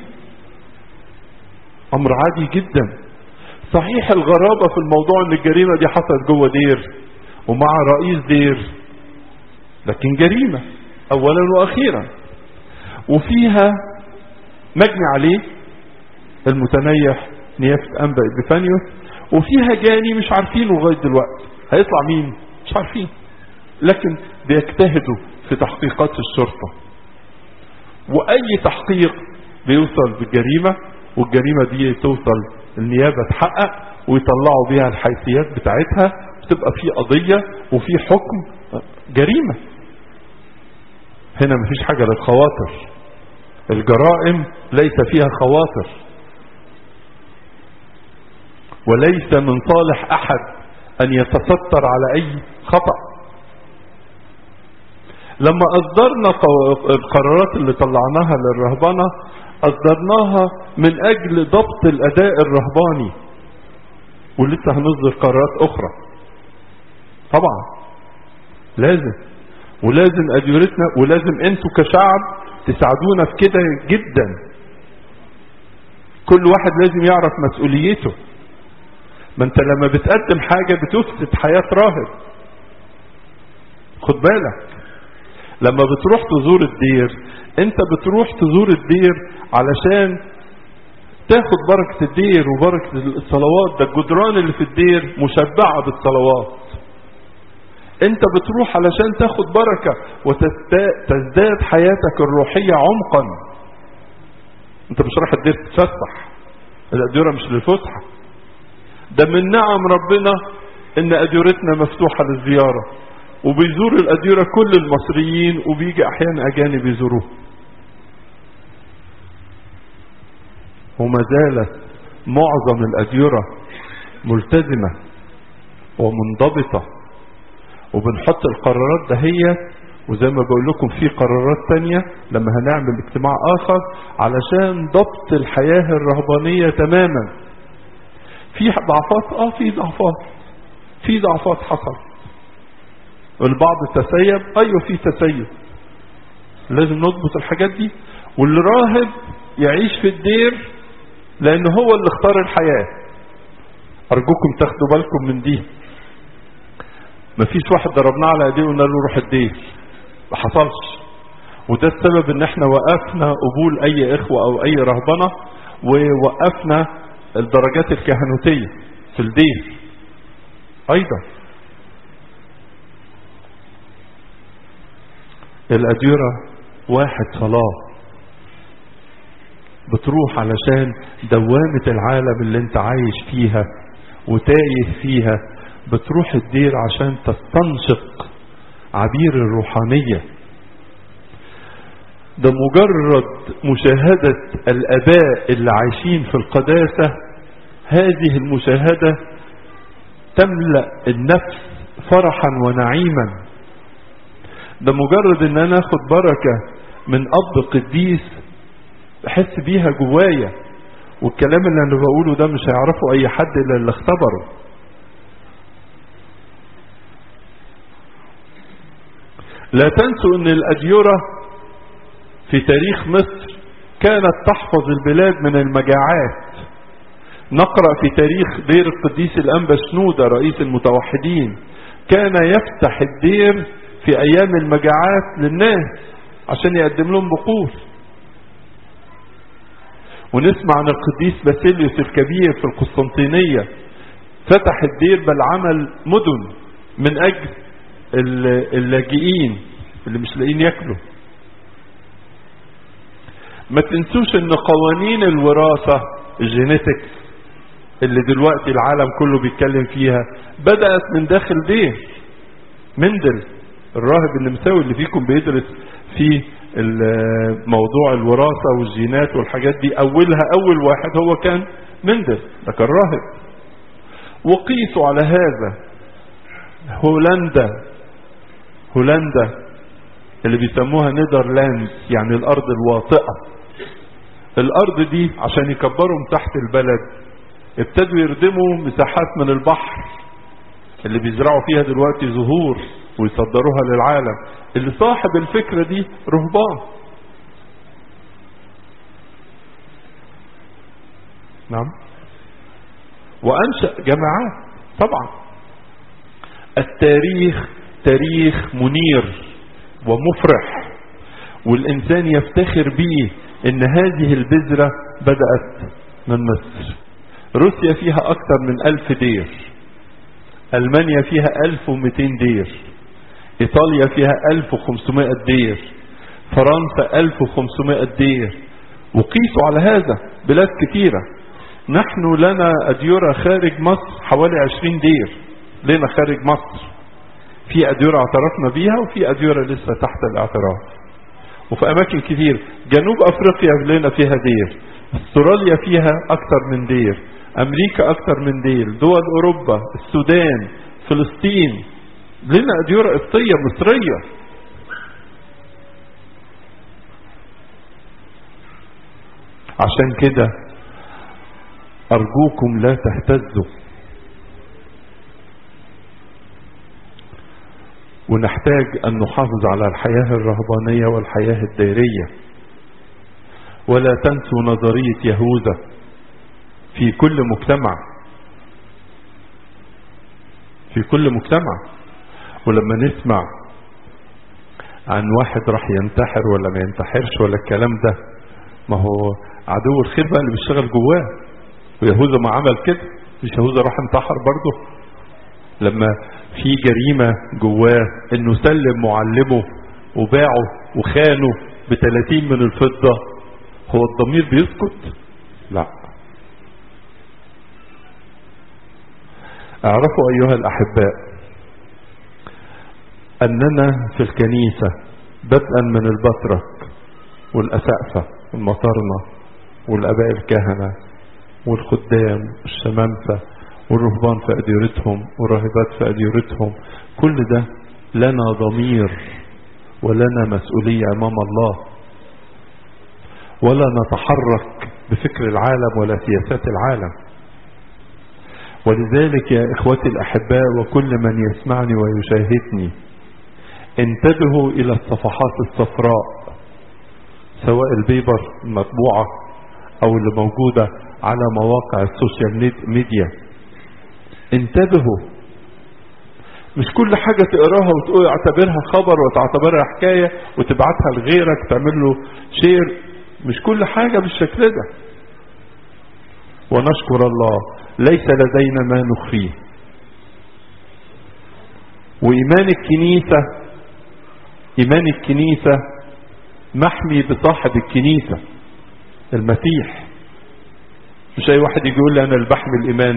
امر عادي جدا صحيح الغرابة في الموضوع ان الجريمة دي حصلت جوه دير ومع رئيس دير لكن جريمة اولا واخيرا وفيها مجني عليه المتنيح نيافة أنبا إبيفانيوس وفيها جاني مش عارفينه لغاية دلوقتي هيطلع مين مش عارفين لكن بيجتهدوا في تحقيقات الشرطة وأي تحقيق بيوصل بالجريمة والجريمة دي توصل النيابة تحقق ويطلعوا بيها الحيثيات بتاعتها بتبقى في قضية وفي حكم جريمة هنا مفيش حاجة للخواطر الجرائم ليس فيها خواطر وليس من صالح احد ان يتستر على اي خطأ لما اصدرنا القرارات اللي طلعناها للرهبنة اصدرناها من اجل ضبط الاداء الرهباني ولسه هنصدر قرارات اخرى طبعا لازم ولازم اديرتنا ولازم انتوا كشعب تساعدونا في كده جدا كل واحد لازم يعرف مسؤوليته ما انت لما بتقدم حاجة بتفسد حياة راهب خد بالك لما بتروح تزور الدير انت بتروح تزور الدير علشان تاخد بركة الدير وبركة الصلوات ده الجدران اللي في الدير مشبعة بالصلوات انت بتروح علشان تاخد بركة وتزداد حياتك الروحية عمقا انت مش رايح الدير تتفسح الاديرة مش للفسحة ده من نعم ربنا ان اديرتنا مفتوحة للزيارة وبيزور الاديرة كل المصريين وبيجي احيانا اجانب يزوروه وما زالت معظم الاديرة ملتزمة ومنضبطة وبنحط القرارات دهيت وزي ما بقول لكم في قرارات تانية لما هنعمل اجتماع اخر علشان ضبط الحياة الرهبانية تماما في ضعفات اه في ضعفات في ضعفات حصل البعض تسيب ايوه في تسيب لازم نضبط الحاجات دي واللي راهب يعيش في الدير لان هو اللي اختار الحياة ارجوكم تاخدوا بالكم من دي مفيش واحد ضربناه على ايديه وقلنا له روح الدير ما حصلش وده السبب ان احنا وقفنا قبول اي اخوة او اي رهبنة ووقفنا الدرجات الكهنوتية في الدير ايضا الاديرة واحد صلاة بتروح علشان دوامة العالم اللي انت عايش فيها وتايه فيها بتروح الدير عشان تستنشق عبير الروحانية ده مجرد مشاهدة الأباء اللي عايشين في القداسة هذه المشاهدة تملأ النفس فرحا ونعيما ده مجرد ان انا اخد بركة من اب قديس احس بيها جوايا والكلام اللي انا بقوله ده مش هيعرفه اي حد الا اللي اختبره لا تنسوا ان الاديرة في تاريخ مصر كانت تحفظ البلاد من المجاعات نقرأ في تاريخ دير القديس الأنبا شنودة رئيس المتوحدين كان يفتح الدير في أيام المجاعات للناس عشان يقدم لهم بقول ونسمع عن القديس باسيليوس الكبير في القسطنطينية فتح الدير بل عمل مدن من أجل اللاجئين اللي مش لاقيين ياكلوا ما تنسوش ان قوانين الوراثة الجينيتكس اللي دلوقتي العالم كله بيتكلم فيها بدأت من داخل دير مندل الراهب النمساوي اللي فيكم بيدرس في موضوع الوراثة والجينات والحاجات دي اولها اول واحد هو كان مندل ده كان راهب وقيسوا على هذا هولندا هولندا اللي بيسموها نيدرلاند يعني الارض الواطئة الارض دي عشان يكبروا مساحة البلد ابتدوا يردموا مساحات من البحر اللي بيزرعوا فيها دلوقتي زهور ويصدروها للعالم اللي صاحب الفكرة دي رهبان نعم وانشأ جماعات طبعا التاريخ تاريخ منير ومفرح والإنسان يفتخر به إن هذه البذرة بدأت من مصر روسيا فيها أكثر من ألف دير ألمانيا فيها ألف ومئتين دير إيطاليا فيها ألف وخمسمائة دير فرنسا ألف وخمسمائة دير وقيسوا على هذا بلاد كثيرة نحن لنا أديرة خارج مصر حوالي عشرين دير لنا خارج مصر في أديرة اعترفنا بيها وفي أديرة لسه تحت الاعتراف وفي أماكن كتير جنوب أفريقيا لنا فيها دير استراليا فيها أكتر من دير أمريكا أكتر من دير دول أوروبا السودان فلسطين لنا أديرة قبطية مصرية عشان كده أرجوكم لا تهتزوا ونحتاج أن نحافظ على الحياة الرهبانية والحياة الدائرية ولا تنسوا نظرية يهوذا في كل مجتمع في كل مجتمع ولما نسمع عن واحد راح ينتحر ولا ما ينتحرش ولا الكلام ده ما هو عدو الخير بقى اللي بيشتغل جواه ويهوذا ما عمل كده مش يهوذا راح انتحر برضه لما في جريمة جواه انه سلم معلمه وباعه وخانه ب 30 من الفضة هو الضمير بيسكت لا اعرفوا ايها الاحباء اننا في الكنيسة بدءا من البطرك والاسقفة والمطارنة والاباء الكهنة والخدام والشمامسة والرهبان في أديرتهم والراهبات في أديرتهم كل ده لنا ضمير ولنا مسؤولية أمام الله ولا نتحرك بفكر العالم ولا سياسات العالم ولذلك يا إخوتي الأحباء وكل من يسمعني ويشاهدني انتبهوا إلى الصفحات الصفراء سواء البيبر المطبوعة أو اللي موجودة على مواقع السوشيال ميديا انتبهوا مش كل حاجة تقراها وتقول اعتبرها خبر وتعتبرها حكاية وتبعتها لغيرك تعمل له شير مش كل حاجة بالشكل ده ونشكر الله ليس لدينا ما نخفيه وإيمان الكنيسة إيمان الكنيسة محمي بصاحب الكنيسة المسيح مش أي واحد يجي يقول لي أنا اللي بحمي الإيمان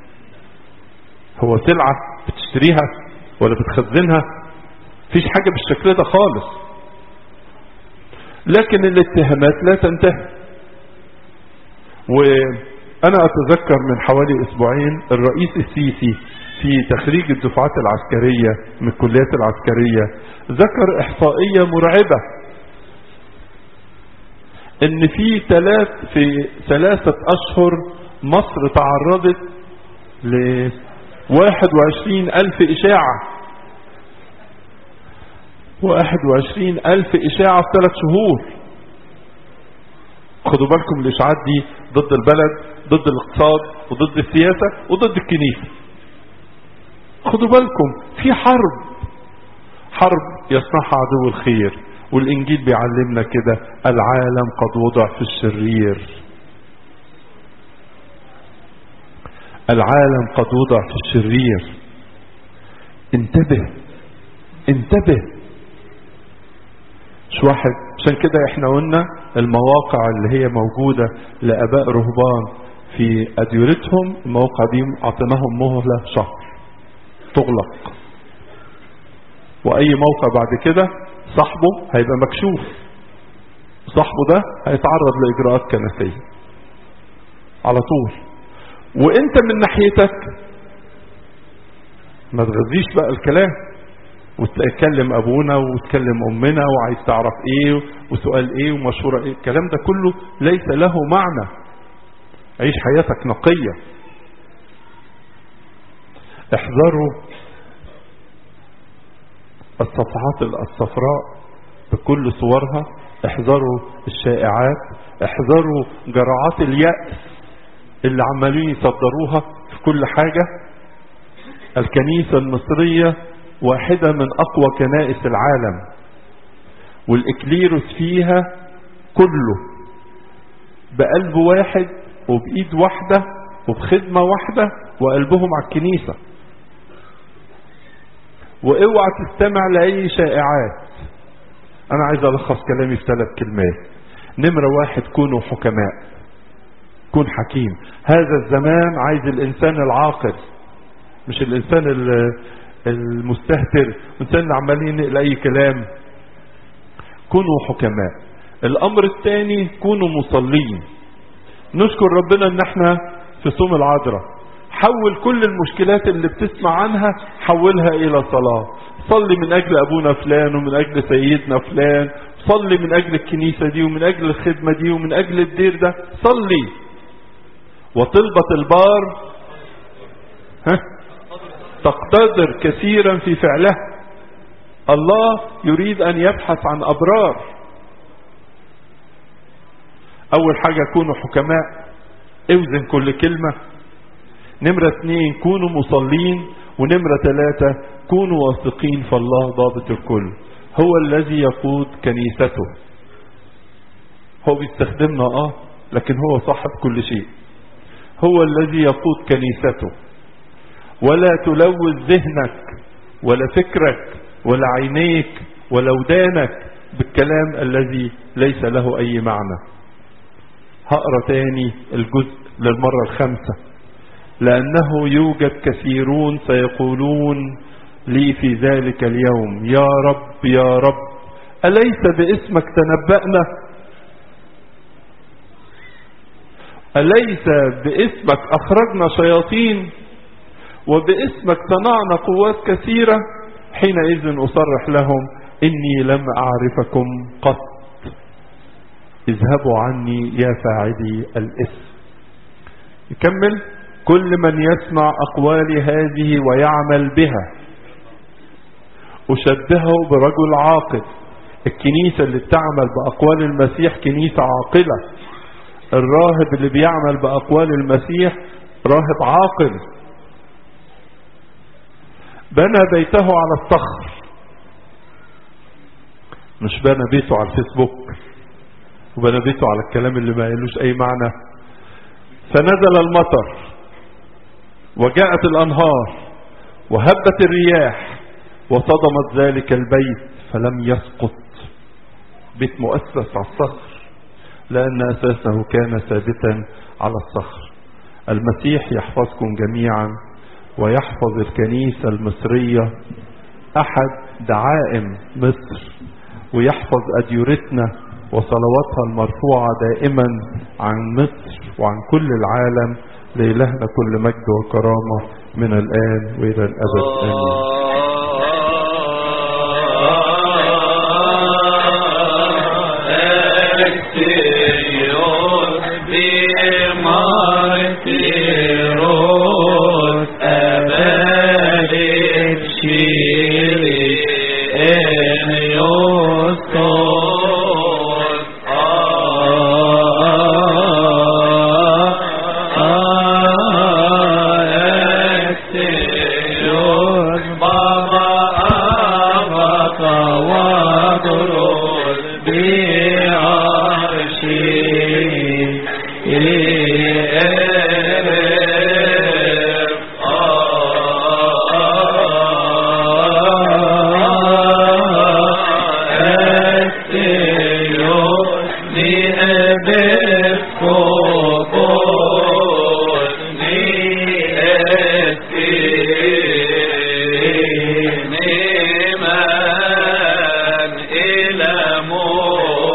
هو سلعة بتشتريها ولا بتخزنها فيش حاجة بالشكل ده خالص لكن الاتهامات لا تنتهي وأنا أتذكر من حوالي أسبوعين الرئيس السيسي في تخريج الدفعات العسكرية من الكليات العسكرية ذكر إحصائية مرعبة ان في ثلاث في ثلاثة اشهر مصر تعرضت ل 21 الف اشاعة 21 الف اشاعة في ثلاث شهور خدوا بالكم الاشاعات دي ضد البلد ضد الاقتصاد وضد السياسة وضد الكنيسة خدوا بالكم في حرب حرب يصنعها عدو الخير والإنجيل بيعلمنا كده العالم قد وضع في الشرير العالم قد وضع في الشرير انتبه انتبه مش واحد عشان كده احنا قلنا المواقع اللي هي موجودة لأباء رهبان في أديرتهم المواقع دي أعطيناهم مهلة شهر تغلق وأي موقع بعد كده صاحبه هيبقى مكشوف صاحبه ده هيتعرض لإجراءات كنسية على طول وانت من ناحيتك ما تغذيش بقى الكلام وتكلم ابونا وتكلم امنا وعايز تعرف ايه وسؤال ايه ومشهورة ايه الكلام ده كله ليس له معنى عيش حياتك نقية احذروا الصفحات الصفراء بكل صورها احذروا الشائعات احذروا جرعات اليأس اللي عمالين يصدروها في كل حاجة الكنيسة المصرية واحدة من أقوى كنائس العالم والإكليروس فيها كله بقلب واحد وبإيد واحدة وبخدمة واحدة وقلبهم على الكنيسة واوعى تستمع لأي شائعات أنا عايز ألخص كلامي في ثلاث كلمات نمرة واحد كونوا حكماء كون حكيم هذا الزمان عايز الإنسان العاقل مش الإنسان المستهتر الإنسان اللي عمال ينقل أي كلام كونوا حكماء الأمر الثاني كونوا مصلين نشكر ربنا ان احنا في صوم العذراء حول كل المشكلات اللي بتسمع عنها حولها الى صلاة صلي من اجل ابونا فلان ومن اجل سيدنا فلان صلي من اجل الكنيسة دي ومن اجل الخدمة دي ومن اجل الدير ده صلي وطلبة البار ها تقتدر كثيرا في فعلها الله يريد ان يبحث عن ابرار اول حاجة كونوا حكماء اوزن كل كلمة نمرة اثنين كونوا مصلين ونمرة ثلاثة كونوا واثقين في الله ضابط الكل هو الذي يقود كنيسته هو بيستخدمنا اه لكن هو صاحب كل شيء هو الذي يقود كنيسته ولا تلوث ذهنك ولا فكرك ولا عينيك ولا ودانك بالكلام الذي ليس له اي معنى هقرا تاني الجزء للمرة الخامسة لأنه يوجد كثيرون سيقولون لي في ذلك اليوم يا رب يا رب أليس باسمك تنبأنا أليس باسمك أخرجنا شياطين وباسمك صنعنا قوات كثيرة حينئذ أصرح لهم إني لم أعرفكم قط اذهبوا عني يا فاعلي الاسم يكمل كل من يسمع أقوالي هذه ويعمل بها أشبهه برجل عاقل الكنيسة اللي بتعمل بأقوال المسيح كنيسة عاقلة الراهب اللي بيعمل بأقوال المسيح راهب عاقل بنى بيته على الصخر مش بنى بيته على الفيسبوك وبنى بيته على الكلام اللي ما يلوش اي معنى فنزل المطر وجاءت الانهار وهبت الرياح وصدمت ذلك البيت فلم يسقط بيت مؤسس على الصخر لان اساسه كان ثابتا على الصخر المسيح يحفظكم جميعا ويحفظ الكنيسة المصرية احد دعائم مصر ويحفظ اديورتنا وصلواتها المرفوعة دائما عن مصر وعن كل العالم لإلهنا كل مجد وكرامة من الآن وإلى الأبد آمين إلى موت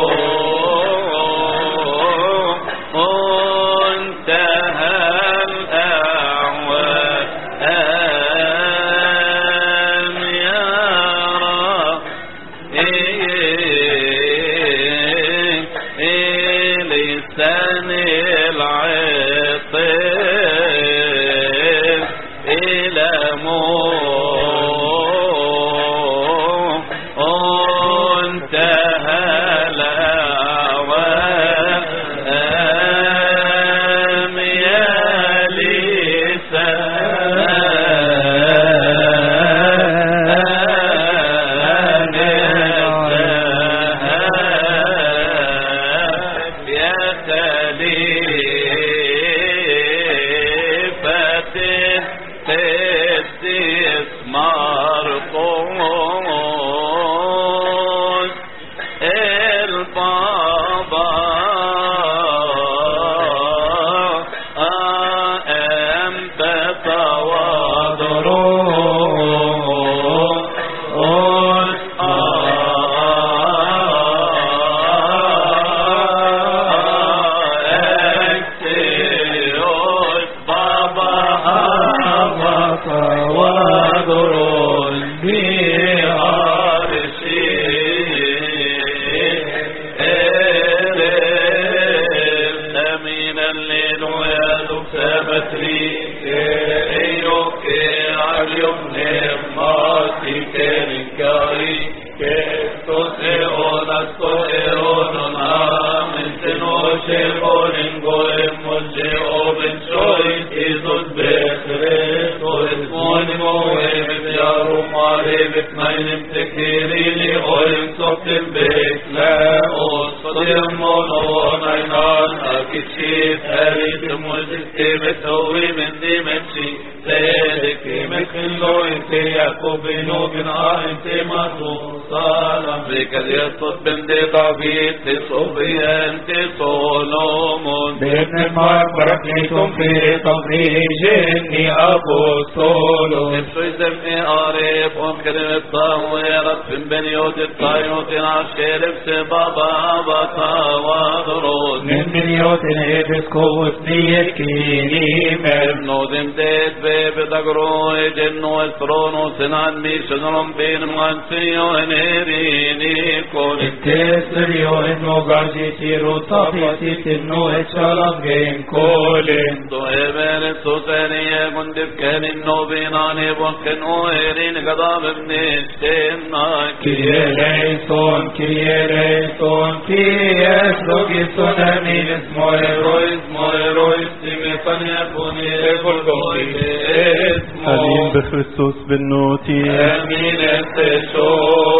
بابن بركيتم في تضريجني أبوستولوس Eftersom är arep om kredit tawerat fin beniot tayot in ashelef se baba bata wadros من مليوت إبسكوس نيكيني من نودم ديت ببدقرو جنو اسرونو سنان مي شجرم بين مغانسيو انيريني كون تسريو إنو غارجي تيرو طفيتي تنو اتشالم جين كولين تو ايبن سوسانية كندف كان النوبيناني بوكن اوهرين قضاب ابن استينا كريه ليسون كريه ليسون كريه سوكي سونامين اسمو رويس موي رويس تيمي فنيكوني بلغوي امين اسمو بخريستوس بالنوتي امين استشو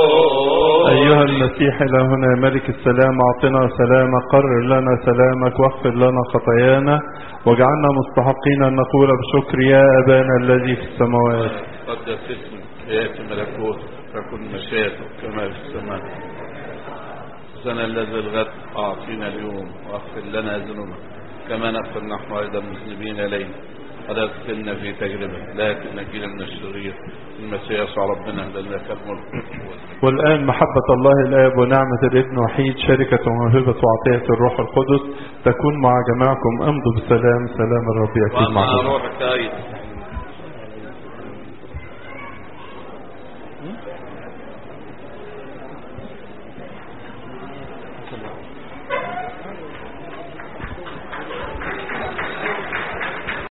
ايها المسيح الهنا ملك السلام اعطنا سلامك قرر لنا سلامك واغفر لنا خطايانا واجعلنا مستحقين ان نقول بشكر يا ابانا الذي في السماوات قدس اسمك ياتي ملكوتك تكن مشيئتك كما في السماء السنة الذي الغد أعطينا اليوم واغفر لنا ذنوبنا كما نغفر نحن أيضا المذنبين إلينا ولا تدخلنا في تجربة لكن نجينا من الشرير المسيح يسوع ربنا لأنك الملك والقوة. والآن محبة الله الآب ونعمة الابن وحيد شركة وموهبة وعطية الروح القدس تكون مع جماعكم امضوا بسلام سلام الرب يكون وأما معكم روحك أيضا